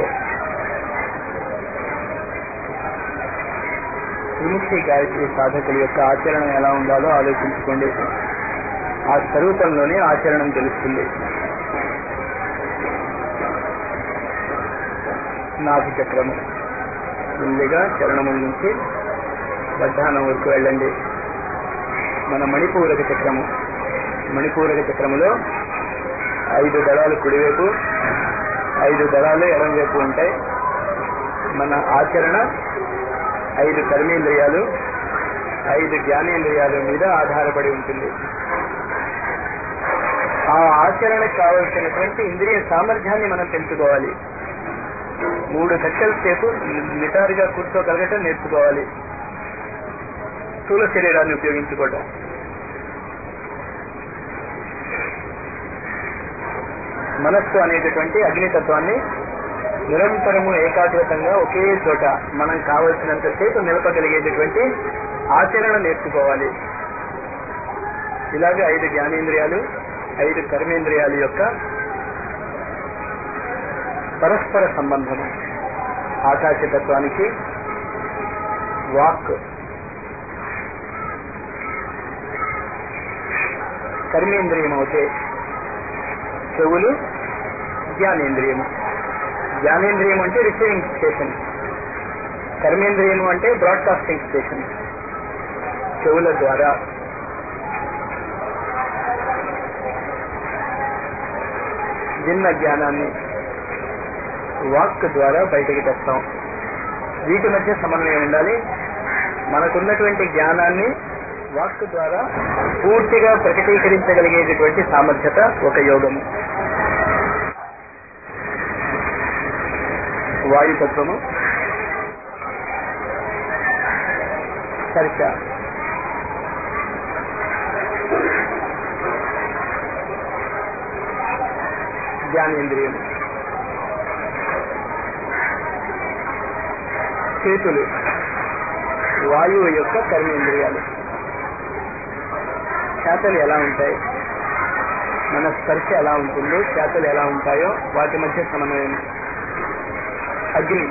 విముక్తి గాయత్రి సాధకుల యొక్క ఆచరణ ఎలా ఉండాలో ఆలోచించుకోండి ఆ స్వరూపంలోనే ఆచరణం తెలుస్తుంది నాభి చక్రము ముందుగా చరణముల నుంచి బడ్డానం వరకు వెళ్ళండి మన మణిపూరక చక్రము మణిపూరక చక్రములో ఐదు దళాలు కుడివైపు ఐదు దళాలు ఎడంవైపు ఉంటాయి మన ఆచరణ ఐదు కర్మేంద్రియాలు ఐదు జ్ఞానేంద్రియాల మీద ఆధారపడి ఉంటుంది ఆ ఆచరణకు కావలసినటువంటి ఇంద్రియ సామర్థ్యాన్ని మనం పెంచుకోవాలి మూడు గంటల సేపు నిటారుగా కూర్చోగలగటం నేర్చుకోవాలి స్థూల శరీరాన్ని ఉపయోగించుకోవటం మనస్సు అనేటటువంటి అగ్నితత్వాన్ని నిరంతరము ఏకాగ్రతంగా ఒకే చోట మనం కావలసినంత సేపు నిలపగలిగేటటువంటి ఆచరణ నేర్చుకోవాలి ఇలాగే ఐదు జ్ఞానేంద్రియాలు ఐదు కర్మేంద్రియాల యొక్క పరస్పర సంబంధము ఆకాశతత్వానికి వాక్ కర్మేంద్రియం అవుతే చెవులు జ్ఞానేంద్రియము జ్ఞానేంద్రియం అంటే రిసీవింగ్ స్టేషన్ కర్మేంద్రియము అంటే బ్రాడ్కాస్టింగ్ స్టేషన్ చెవుల ద్వారా విన్న జ్ఞానాన్ని వాక్ ద్వారా బయటికి తెస్తాం వీటి మధ్య సమన్వయం ఉండాలి మనకున్నటువంటి జ్ఞానాన్ని వాక్ ద్వారా పూర్తిగా ప్రకటీకరించగలిగేటటువంటి సామర్థ్యత ఒక యోగము వాయుతత్వము స్పర్శ జ్ఞానేంద్రియం చేతులు వాయువు యొక్క కర్మేంద్రియాలు చేతలు ఎలా ఉంటాయి మన స్పర్శ ఎలా ఉంటుందో చేతలు ఎలా ఉంటాయో వాటి మధ్య సమన్వయం అగ్ని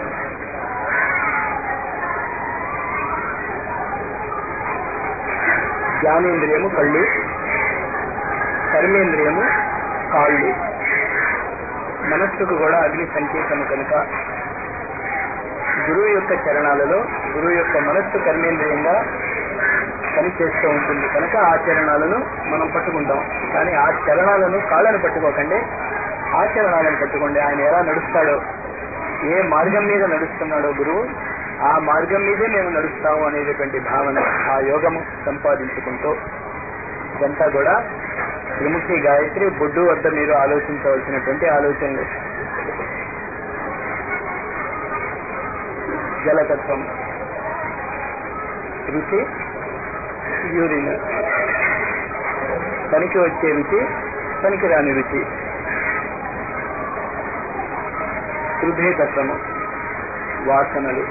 జ్ఞానేంద్రియము కళ్ళు కర్మేంద్రియము కాళ్ళు మనస్సుకు కూడా అగ్ని సంకేతము కనుక గురువు యొక్క చరణాలలో గురువు యొక్క మనస్సు కర్మేంద్రియంగా పనిచేస్తూ ఉంటుంది కనుక ఆ చరణాలను మనం పట్టుకుంటాం కానీ ఆ చరణాలను కాళ్ళను పట్టుకోకండి ఆ చరణాలను పట్టుకోండి ఆయన ఎలా నడుస్తాడో ఏ మార్గం మీద నడుస్తున్నాడో గురువు ఆ మార్గం మీదే మేము నడుస్తాము అనేటటువంటి భావన ఆ యోగము సంపాదించుకుంటూ ఇదంతా కూడా త్రిముఖి గాయత్రి బొడ్డు వద్ద మీరు ఆలోచించవలసినటువంటి ఆలోచనలు జలతత్వం రుచి యూరిన్ పనికి వచ్చే రుచి పనికి రాని రుచి హృదయతత్వము వాసనలు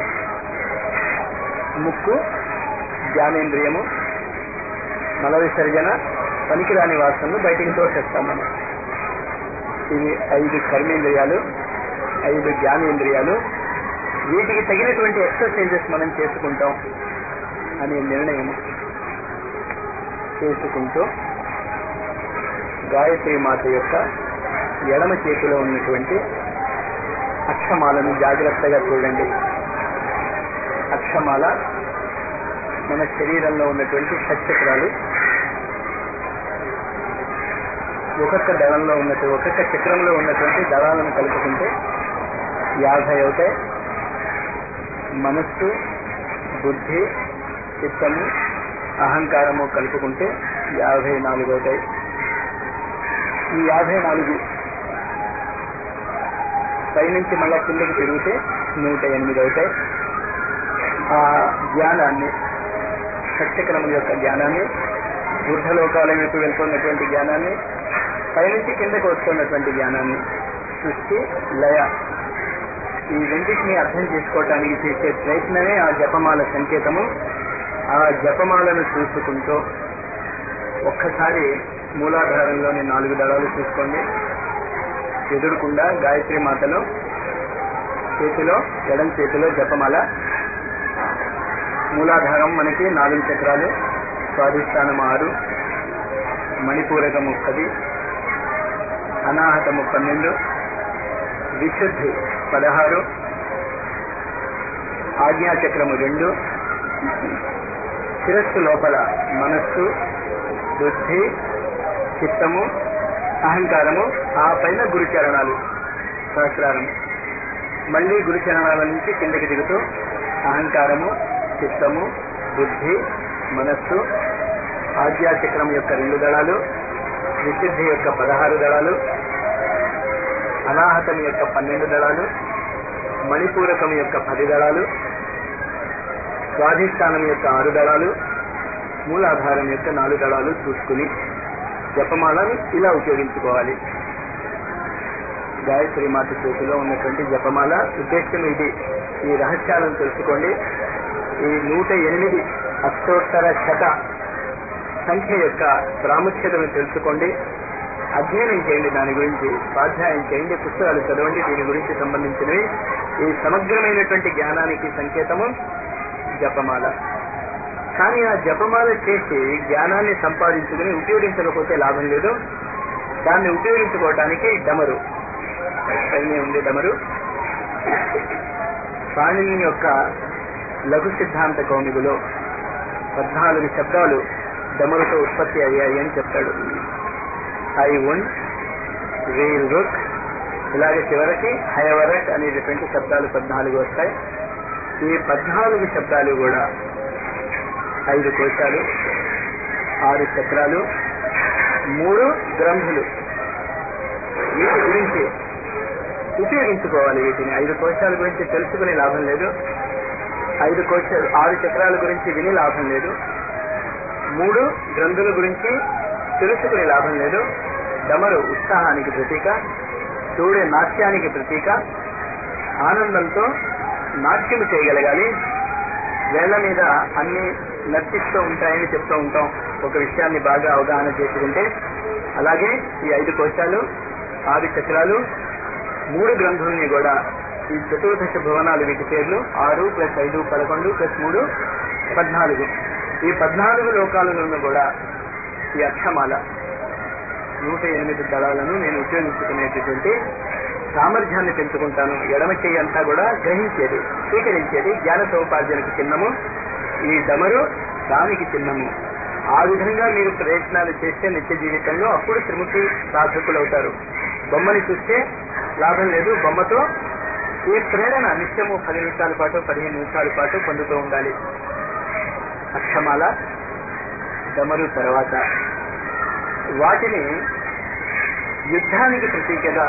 ముక్కు జ్ఞానేంద్రియము మల విసర్జన పనికిరాని వాసనలు బయటికి తోసేస్తాం మనం ఇవి ఐదు కర్మేంద్రియాలు ఐదు జ్ఞానేంద్రియాలు వీటికి తగినటువంటి ఎక్సర్సైజెస్ మనం చేసుకుంటాం అనే నిర్ణయం చేసుకుంటూ గాయత్రి మాత యొక్క ఎడమ చేతిలో ఉన్నటువంటి అక్షమాలను జాగ్రత్తగా చూడండి అక్షమాల మన శరీరంలో ఉన్నటువంటి షట్చక్రాలు ఒక్కొక్క దళంలో ఉన్నటువంటి ఒక్కొక్క చక్రంలో ఉన్నటువంటి దళాలను కలుపుకుంటే యాభై అవుతాయి మనస్సు బుద్ధి చిత్తము అహంకారము కలుపుకుంటే యాభై నాలుగు అవుతాయి ఈ యాభై నాలుగు పైనుంచి మళ్ళా కిందకి తిరిగితే నూట ఎనిమిది అవుతాయి ఆ జ్ఞానాన్ని సత్యక్రమం యొక్క జ్ఞానాన్ని ఊర్ధలోకాల వైపు వెళ్తున్నటువంటి జ్ఞానాన్ని పైనుంచి కిందకు వస్తున్నటువంటి జ్ఞానాన్ని సృష్టి లయ ఈ రెండింటిని అర్థం చేసుకోవటానికి చేసే ప్రయత్నమే ఆ జపమాల సంకేతము ఆ జపమాలను చూసుకుంటూ ఒక్కసారి మూలాధారంలోని నాలుగు దళాలు చూసుకోండి ఎదురుకుండా గాయత్రి మాతలో చేతిలో ఎడం చేతిలో జపమాల మూలాధారం మనకి నాలుగు చక్రాలు స్వాధిష్టానం ఆరు మణిపూరకము పది అనాహతము పన్నెండు విశుద్ధి పదహారు ఆజ్ఞాచక్రము రెండు శిరస్సు లోపల మనస్సు బుద్ధి చిత్తము అహంకారము ఆ పైన గురుచరణాలు సహస్రారం మళ్ళీ గురుచరణాల నుంచి కిందకి దిగుతూ అహంకారము చిత్తము బుద్ధి మనస్సు ఆజ్ఞాచక్రం యొక్క రెండు దళాలు విశుద్ధి యొక్క పదహారు దళాలు అనాహతం యొక్క పన్నెండు దళాలు మణిపూరకం యొక్క పది దళాలు స్వాధిష్టానం యొక్క ఆరు దళాలు మూలాధారం యొక్క నాలుగు దళాలు చూసుకుని జపమాలను ఇలా ఉపయోగించుకోవాలి గాయత్రి మాత చేతిలో ఉన్నటువంటి జపమాల ఉద్దేశం ఇది ఈ రహస్యాలను తెలుసుకోండి ఈ నూట ఎనిమిది అష్టోత్తర శత సంఖ్య యొక్క ప్రాముఖ్యతను తెలుసుకోండి అధ్యయనం చేయండి దాని గురించి స్వాధ్యాయం చేయండి పుస్తకాలు చదవండి దీని గురించి సంబంధించినవి ఈ సమగ్రమైనటువంటి జ్ఞానానికి సంకేతము జపమాల కానీ ఆ జపమాల చేసి జ్ఞానాన్ని సంపాదించుకుని ఉపయోగించకపోతే లాభం లేదు దాన్ని ఉపయోగించుకోవటానికి డమరు పైన ఉంది డమరు పాణిని యొక్క లఘు సిద్ధాంత కౌమిగులో పద్నాలుగు శబ్దాలు డమరుతో ఉత్పత్తి అయ్యాయి అని చెప్తాడు ఐ ఉన్ వీల్ రుక్ ఇలాగే చివరికి హయవరక్ అనేటటువంటి శబ్దాలు పద్నాలుగు వస్తాయి ఈ పద్నాలుగు శబ్దాలు కూడా ఐదు కోశాలు ఆరు చక్రాలు మూడు గ్రంథులు వీటి గురించి ఉపయోగించుకోవాలి వీటిని ఐదు కోశాల గురించి తెలుసుకునే లాభం లేదు ఐదు కోశాలు ఆరు చక్రాల గురించి విని లాభం లేదు మూడు గ్రంథుల గురించి తెలుసుకునే లాభం లేదు డమరు ఉత్సాహానికి ప్రతీక చూడే నాట్యానికి ప్రతీక ఆనందంతో నాట్యం చేయగలగాలి వేళ్ల మీద అన్ని నర్తిస్తూ ఉంటాయని చెప్తూ ఉంటాం ఒక విషయాన్ని బాగా అవగాహన చేసుకుంటే అలాగే ఈ ఐదు కోశాలు ఆరు చక్రాలు మూడు గ్రంథుల్ని కూడా ఈ చతుర్దశ భువనాలు వీటి పేర్లు ఆరు ప్లస్ ఐదు పదకొండు ప్లస్ మూడు పద్నాలుగు ఈ పద్నాలుగు లోకాలను కూడా ఈ అక్షమాల నూట ఎనిమిది దళాలను నేను ఉపయోగించుకునేటటువంటి సామర్థ్యాన్ని పెంచుకుంటాను ఎడమ చెయ్యి అంతా కూడా గ్రహించేది స్వీకరించేది జ్ఞాన సౌపార్జనకు చిన్నము ఈ డమరు దానికి చిన్నము ఆ విధంగా మీరు ప్రయత్నాలు చేస్తే నిత్య జీవితంలో అప్పుడు త్రిముఖి సాధకులు అవుతారు బొమ్మని చూస్తే లాభం లేదు బొమ్మతో ఈ ప్రేరణ నిత్యము పది నిమిషాల పాటు పదిహేను నిమిషాల పాటు పొందుతూ ఉండాలి అక్షమాల డమరు తర్వాత వాటిని యుద్ధానికి ప్రతీకగా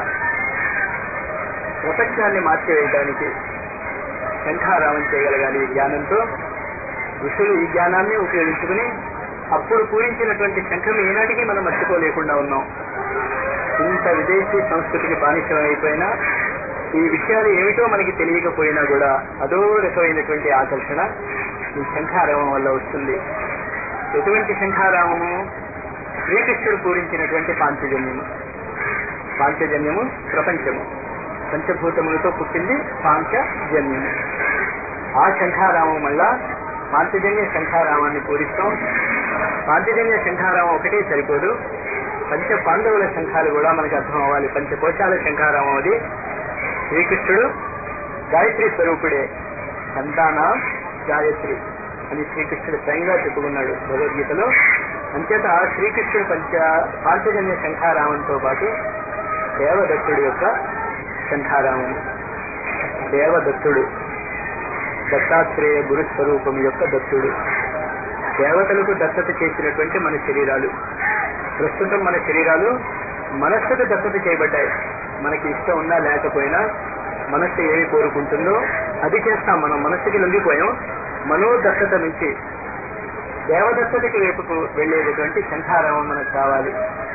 ప్రపంచాన్ని మార్చివేయడానికి శంఖారామం చేయగలగాలి ఈ జ్ఞానంతో ఋషులు ఈ జ్ఞానాన్ని ఉపయోగించుకుని అప్పుడు పూరించినటువంటి శంఖం ఈనాటికి మనం మర్చిపోలేకుండా ఉన్నాం ఇంత విదేశీ సంస్కృతికి బానిసం అయిపోయినా ఈ విషయాలు ఏమిటో మనకి తెలియకపోయినా కూడా అదో రకమైనటువంటి ఆకర్షణ ఈ శంఖారామం వల్ల వస్తుంది ఎటువంటి శంఖారామము శ్రీకృష్ణుడు పూరించినటువంటి పాంచజన్యము పాంచజన్యము ప్రపంచము పంచభూతములతో పుట్టింది పాంచజన్యము ఆ శంఖారామం వల్ల పాంచజన్య శంఖారామాన్ని పూరిస్తాం పాంచజన్య శంఖారామం ఒకటే సరిపోదు పంచ పాండవుల శంఖాలు కూడా మనకు అర్థం అవ్వాలి పంచకోశాల శంఖారామం అది శ్రీకృష్ణుడు గాయత్రి స్వరూపుడే సంతాన గాయత్రి అని శ్రీకృష్ణుడు స్వయంగా చెప్పుకున్నాడు భగవద్గీతలో అంచేత శ్రీకృష్ణుడు పంచ పాంచజన్య శంఖారామంతో పాటు దేవదత్తుడి యొక్క శంఖారామం దేవదత్తుడు దత్తాత్రేయ గురు స్వరూపం యొక్క దత్తుడు దేవతలకు దత్తత చేసినటువంటి మన శరీరాలు ప్రస్తుతం మన శరీరాలు మనస్సుకు దత్తత చేయబడ్డాయి మనకి ఇష్టం ఉన్నా లేకపోయినా మనస్సు ఏమి కోరుకుంటుందో అది చేస్తాం మనం మనస్సుకి లొంగిపోయాం మనోదత్తత నుంచి దేవదత్తతకి వైపుకు వెళ్లేటటువంటి శంఖారామం మనకు కావాలి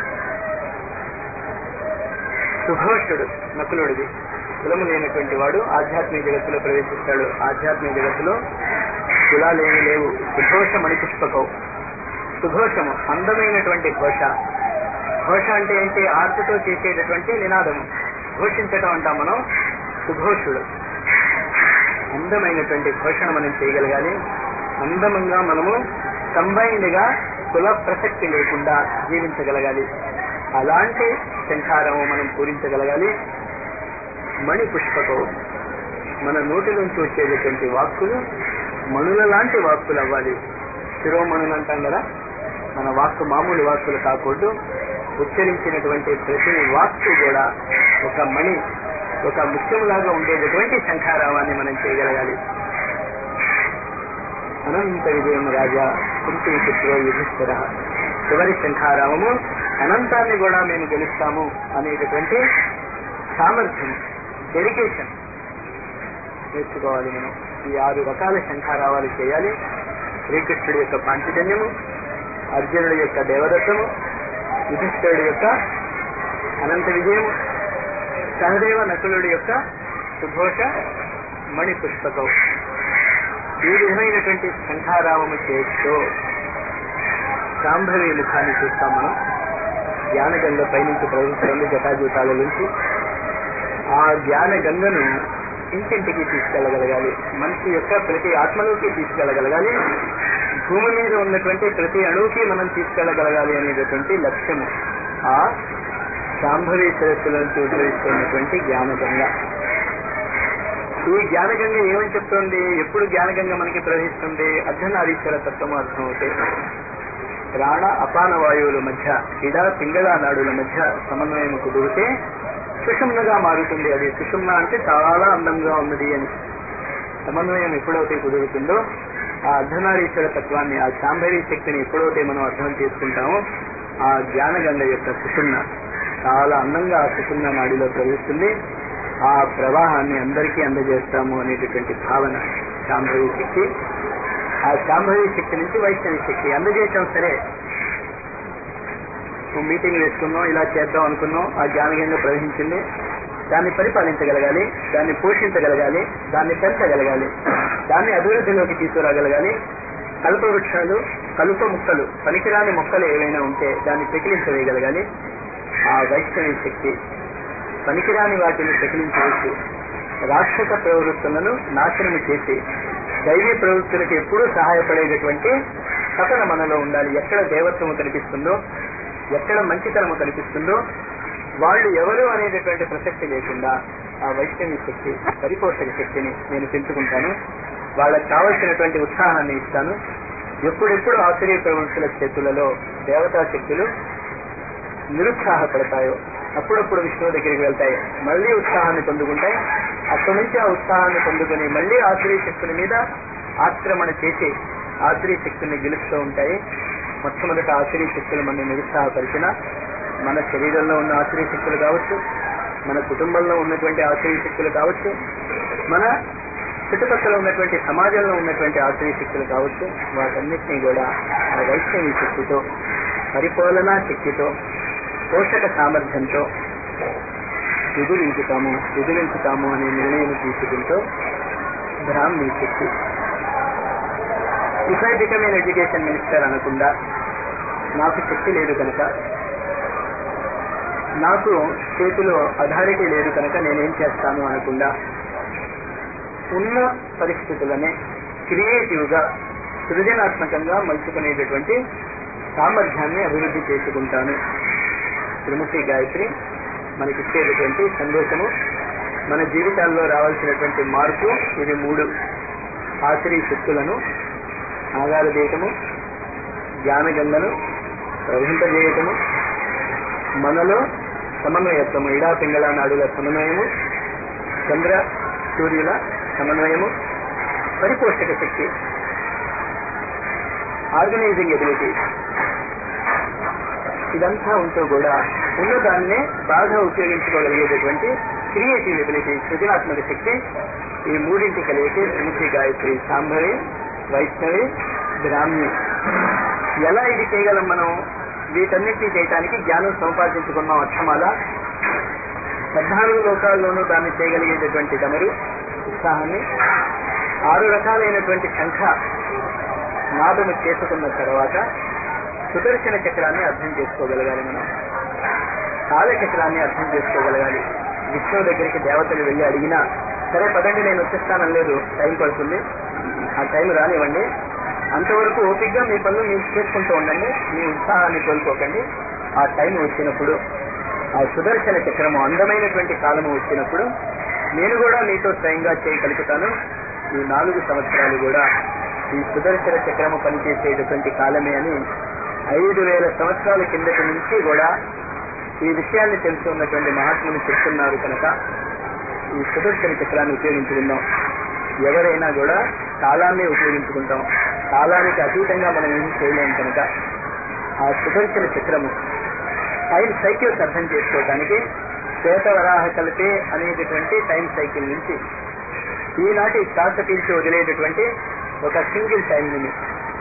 సుఘోషుడు నకులుడిది కులము లేనటువంటి వాడు ఆధ్యాత్మిక జగత్తులో ప్రవేశిస్తాడు ఆధ్యాత్మిక జగత్తులో కులాలేమి లేవు సుఘోష మణిపుష్పకం సుఘోషము అందమైనటువంటి ఘోష ఘోష అంటే ఏంటి ఆర్తితో చేసేటటువంటి నినాదము ఘోషించటం అంటాం మనం సుఘోషుడు అందమైనటువంటి ఘోషణ మనం చేయగలగాలి అందమంగా మనము కంబైన్డ్ గా కుల ప్రసక్తి లేకుండా జీవించగలగాలి అలాంటి శంఖారము మనం పూరించగలగాలి మణి పుష్పకం మన నోటి నుంచి వచ్చేటటువంటి వాక్కులు మణుల లాంటి వాక్కులు అవ్వాలి శిరోమణులు అంటాం కదా మన వాక్కు మామూలు వాక్కులు కాకూడదు ఉచ్చరించినటువంటి ప్రతి వాక్కు కూడా ఒక మణి ఒక ముఖ్యంలాగా ఉండేటటువంటి శంఖారావాన్ని మనం చేయగలగాలి అనంత విజయం రాజా కుంతి పుత్రో యుధిష్ఠిర చివరి శంఖారామము అనంతాన్ని కూడా మేము గెలుస్తాము అనేటటువంటి సామర్థ్యం డెడికేషన్ నేర్చుకోవాలి మనం ఈ ఆరు రకాల శంఖారావాలు చేయాలి శ్రీకృష్ణుడి యొక్క పాంచజన్యము అర్జునుడి యొక్క దేవదత్తము యుధిష్ఠుడి యొక్క అనంత విజయము సహదేవ నకులుడి యొక్క సుఘోష మణి పుష్పకం ఈ విధమైనటువంటి శంఖారామము చేస్తూ శాంభవి ముఖాన్ని చూస్తాం మనం జ్ఞానగంగ పైనుంచి ప్రవహిస్తుంది జటాజూటాల నుంచి ఆ జ్ఞాన గంగను ఇంటింటికి తీసుకెళ్ళగలగాలి మనిషి యొక్క ప్రతి ఆత్మలోకి తీసుకెళ్ళగలగాలి భూమి మీద ఉన్నటువంటి ప్రతి అణువుకి మనం తీసుకెళ్ళగలగాలి అనేటటువంటి లక్ష్యము ఆ శాంభవి సరస్సుల నుంచి ఉద్భవిస్తున్నటువంటి జ్ఞానగంగ ఈ జ్ఞానగంగ ఏమని చెప్తోంది ఎప్పుడు జ్ఞానగంగ మనకి ప్రవహిస్తుంది అర్ధనారీశ్వర తత్వము అర్థమవుతాయి ప్రాణ అపాన వాయువుల మధ్య ఇడ పింగళ నాడుల మధ్య సమన్వయం కుదిరితే సుషుమ్నగా మారుతుంది అది సుషుమ్న అంటే చాలా అందంగా ఉన్నది అని సమన్వయం ఎప్పుడైతే కుదురుతుందో ఆ అర్ధనారీశ్వర తత్వాన్ని ఆ శాంభరీ శక్తిని ఎప్పుడైతే మనం అర్థం చేసుకుంటామో ఆ జ్ఞానగంగ యొక్క సుషుమ్న చాలా అందంగా ఆ సుషుమ్న నాడిలో ప్రవహిస్తుంది ఆ ప్రవాహాన్ని అందరికీ అందజేస్తాము అనేటటువంటి భావన శాంభవి శక్తి ఆ శాంభవి శక్తి నుంచి వైష్ణవి శక్తి అందజేసాం సరే మీటింగ్ వేసుకున్నాం ఇలా చేద్దాం అనుకున్నాం ఆ జ్ఞానగంగా ప్రవహించింది దాన్ని పరిపాలించగలగాలి దాన్ని పోషించగలగాలి దాన్ని పెంచగలగాలి దాన్ని అభివృద్ధిలోకి తీసుకురాగలగాలి కల్ప వృక్షాలు కలుప ముక్కలు పనికిరాని మొక్కలు ఏవైనా ఉంటే దాన్ని పెకిలించవేయగలగాలి ఆ వైష్ణవి శక్తి పనికిరాని వాటిని పెకిలించవచ్చు రాక్షస ప్రవృత్తులను నాశనం చేసి దైవీ ప్రవృత్తులకు ఎప్పుడూ సహాయపడేటటువంటి కథన మనలో ఉండాలి ఎక్కడ దేవత్వము కనిపిస్తుందో ఎక్కడ మంచితనము కనిపిస్తుందో వాళ్ళు ఎవరు అనేటటువంటి ప్రసక్తి లేకుండా ఆ వైష్ణవి శక్తి పరిపోషక శక్తిని నేను పెంచుకుంటాను వాళ్ళకి కావలసినటువంటి ఉత్సాహాన్ని ఇస్తాను ఎప్పుడెప్పుడు ఆశ్చర్య ప్రవృత్తుల చేతులలో దేవతా శక్తులు నిరుత్సాహపడతాయో అప్పుడప్పుడు విష్ణువు దగ్గరికి వెళ్తాయి మళ్ళీ ఉత్సాహాన్ని పొందుకుంటాయి అక్కడి నుంచి ఆ ఉత్సాహాన్ని పొందుకొని మళ్ళీ ఆశ్రయ శక్తుల మీద ఆక్రమణ చేసి ఆశ్రయ శక్తుల్ని గెలుస్తూ ఉంటాయి మొట్టమొదట ఆశ్రయ శక్తులు మన నిరుత్సాహపరిచిన మన శరీరంలో ఉన్న ఆశ్రయ శక్తులు కావచ్చు మన కుటుంబంలో ఉన్నటువంటి ఆశ్రయ శక్తులు కావచ్చు మన చుట్టుపక్కల ఉన్నటువంటి సమాజంలో ఉన్నటువంటి ఆశ్రయ శక్తులు కావచ్చు వాటన్నిటినీ కూడా ఆ వైష్ణవి శక్తితో పరిపాలనా శక్తితో పోషక సామర్థ్యంతో ఎదురించుతాము ఎదురించుతాము అనే నిర్ణయం తీసుకుంటూ బ్రాహ్మీ శక్తి if I become an education minister అనకుండా నాకు శక్తి లేదు కనుక నాకు చేతిలో అథారిటీ లేదు కనుక నేనేం చేస్తాను అనకుండా ఉన్న పరిస్థితులనే క్రియేటివ్ గా సృజనాత్మకంగా మలుచుకునేటటువంటి సామర్థ్యాన్ని అభివృద్ధి చేసుకుంటాను త్రిముఖి గాయత్రి మనకిచ్చేటటువంటి సందేశము మన జీవితాల్లో రావాల్సినటువంటి మార్పు ఇది మూడు ఆశ్రయ శక్తులను ఆగారదీయటము జ్ఞానగంగను ప్రవహింపజేయటము మనలో సమన్వయత్వము ఇడా పింగళ నాడుల సమన్వయము చంద్ర సూర్యుల సమన్వయము పరిపోషక శక్తి ఆర్గనైజింగ్ ఎబిలిటీ ఇదంతా ఉంటూ కూడా ఉన్నదాన్నే బాగా ఉపయోగించుకోగలిగేటటువంటి క్రియేటివ్ ఎబిలిటీ సృజనాత్మక శక్తి ఈ మూడింటి కలిగితే త్రిముఖి గాయత్రి సాంభవి వైష్ణవి బ్రాహ్మి ఎలా ఇది చేయగలం మనం వీటన్నిటినీ చేయటానికి జ్ఞానం సంపాదించుకున్నాం అక్షమాల పద్నాలుగు లోకాల్లోనూ దాన్ని చేయగలిగేటటువంటి డమరు ఉత్సాహాన్ని ఆరు రకాలైనటువంటి శంఖ నాదము చేసుకున్న తర్వాత సుదర్శన చక్రాన్ని అర్థం చేసుకోగలగాలి మనం కాలచక్రాన్ని అర్థం చేసుకోగలగాలి విష్ణువు దగ్గరికి దేవతలు వెళ్ళి అడిగినా సరే పదండి నేను వచ్చేస్తానని లేదు టైం పడుతుంది ఆ టైం రానివ్వండి అంతవరకు ఓపిక్గా మీ పనులు మీరు చేసుకుంటూ ఉండండి మీ ఉత్సాహాన్ని కోల్పోకండి ఆ టైం వచ్చినప్పుడు ఆ సుదర్శన చక్రము అందమైనటువంటి కాలము వచ్చినప్పుడు నేను కూడా మీతో స్వయంగా చేయగలుగుతాను ఈ నాలుగు సంవత్సరాలు కూడా ఈ సుదర్శన చక్రము పనిచేసేటటువంటి కాలమే అని ఐదు వేల సంవత్సరాల కిందటి నుంచి కూడా ఈ విషయాన్ని తెలుసు ఉన్నటువంటి మహాత్ములు చెప్తున్నారు కనుక ఈ సుదర్శన చక్రాన్ని ఉపయోగించుకుందాం ఎవరైనా కూడా కాలాన్ని ఉపయోగించుకుంటాం కాలానికి అతీతంగా మనం ఏం చేయలేం కనుక ఆ సుదర్శన చక్రము టైం సైకిల్స్ అర్థం చేసుకోవటానికి శ్వేతవరాహ కలిపే అనేటటువంటి టైం సైకిల్ నుంచి ఈనాటి శ్వాస పీల్చి వదిలేటటువంటి ఒక సింగిల్ టైం లిమిట్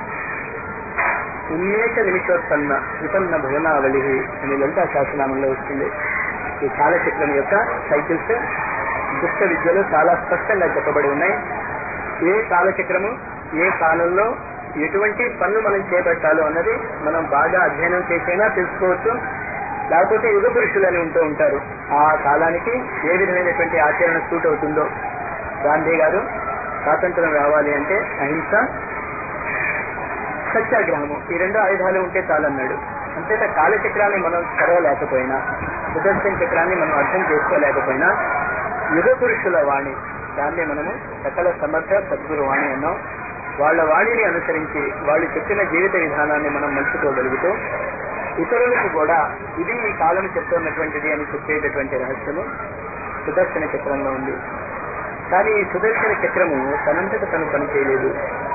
ఉన్మేష నిమిషోత్పన్న విపన్న భువనావళి అనే లలితా శాసనామంలో వస్తుంది ఈ కాలచక్రం యొక్క సైకిల్స్ దుష్ట విద్యలు చాలా స్పష్టంగా చెప్పబడి ఉన్నాయి ఏ కాలచక్రము ఏ కాలంలో ఎటువంటి పనులు మనం చేపట్టాలో అన్నది మనం బాగా అధ్యయనం చేసైనా తెలుసుకోవచ్చు లేకపోతే యుగ పురుషులు అని ఉంటూ ఉంటారు ఆ కాలానికి ఏ విధమైనటువంటి ఆచరణ సూట్ అవుతుందో గాంధీ గారు స్వాతంత్రం రావాలి అంటే అహింస సత్యాగ్రహము ఈ రెండు ఆయుధాలు ఉంటే చాలన్నాడు అంతేత కాలచక్రాన్ని మనం చదవలేకపోయినా సుదర్శన చక్రాన్ని మనం అర్థం చేసుకోలేకపోయినా యుగ పురుషుల వాణి దాన్ని మనము సకల సమర్థ సద్గురు వాణి అన్నాం వాళ్ళ వాణిని అనుసరించి వాళ్ళు చెప్పిన జీవిత విధానాన్ని మనం మలుచుకోగలుగుతూ ఇతరులకు కూడా ఇది ఈ కాలం చెప్తున్నటువంటిది అని చెప్పేటటువంటి రహస్యము సుదర్శన చక్రంలో ఉంది కానీ ఈ సుదర్శన చక్రము తనంతట తను పని చేయలేదు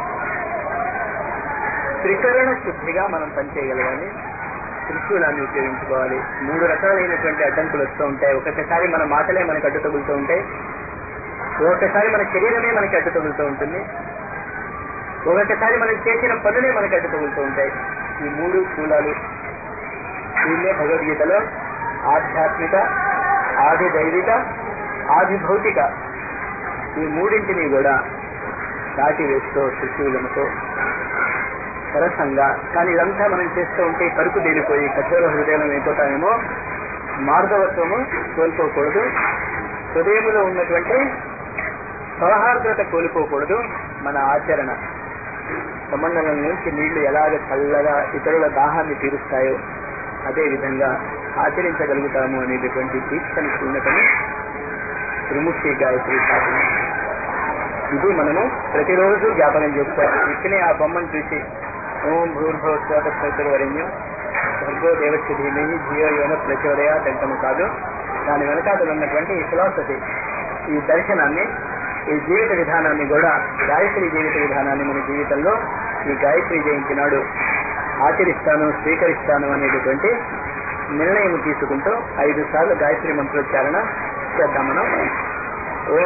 త్రికరణ శుద్ధిగా మనం పనిచేయగలగాలి త్రిశూలాన్ని ఉపయోగించుకోవాలి మూడు రకాలైనటువంటి అడ్డంకులు వస్తూ ఉంటాయి ఒక్కొక్కసారి మన మాటలే మనకు అడ్డు తగులుతూ ఉంటాయి ఒక్కొక్కసారి మన శరీరమే మనకి అడ్డు తగులుతూ ఉంటుంది ఒక్కొక్కసారి మనం చేసిన పనులే మనకి అడ్డు తగులుతూ ఉంటాయి ఈ మూడు శూలాలు దీన్నే భగవద్గీతలో ఆధ్యాత్మిక ఆది దైవిక ఆది భౌతిక ఈ మూడింటిని కూడా దాటి వేస్తూ త్రిశూలముతో సరసంగా కానీ ఇదంతా మనం చేస్తూ ఉంటే కరుకు తీరిపోయి కఠోర హృదయం అయిపోతామేమో మార్గవత్వము కోల్పోకూడదు హృదయములో ఉన్నటువంటి సౌహార్ద్రత కోల్పోకూడదు మన ఆచరణ సమండలం నుంచి నీళ్లు ఎలాగ చల్లగా ఇతరుల దాహాన్ని తీరుస్తాయో అదే విధంగా ఆచరించగలుగుతాము అనేటటువంటి దీక్షను ఉన్నతని త్రిముఖి గాయత్రి సాధన ఇది మనము ప్రతిరోజు జ్ఞాపకం చేసుకోవాలి ఇక్కడే ఆ బొమ్మను చూసి ఓం భూర్భవస్వాతవరణ్యం భర్గో దేవస్య ధీమహి జియో యోన ప్రచోదయ అంటము కాదు దాని వెనకాతలు ఉన్నటువంటి ఈ ఫిలాసఫీ ఈ దర్శనాన్ని ఈ జీవిత విధానాన్ని కూడా గాయత్రి జీవిత విధానాన్ని మన జీవితంలో ఈ గాయత్రి జయంతి నాడు ఆచరిస్తాను స్వీకరిస్తాను అనేటటువంటి నిర్ణయం తీసుకుంటూ ఐదు సార్లు గాయత్రి మంత్రోచ్చారణ చేద్దాం మనం ఓ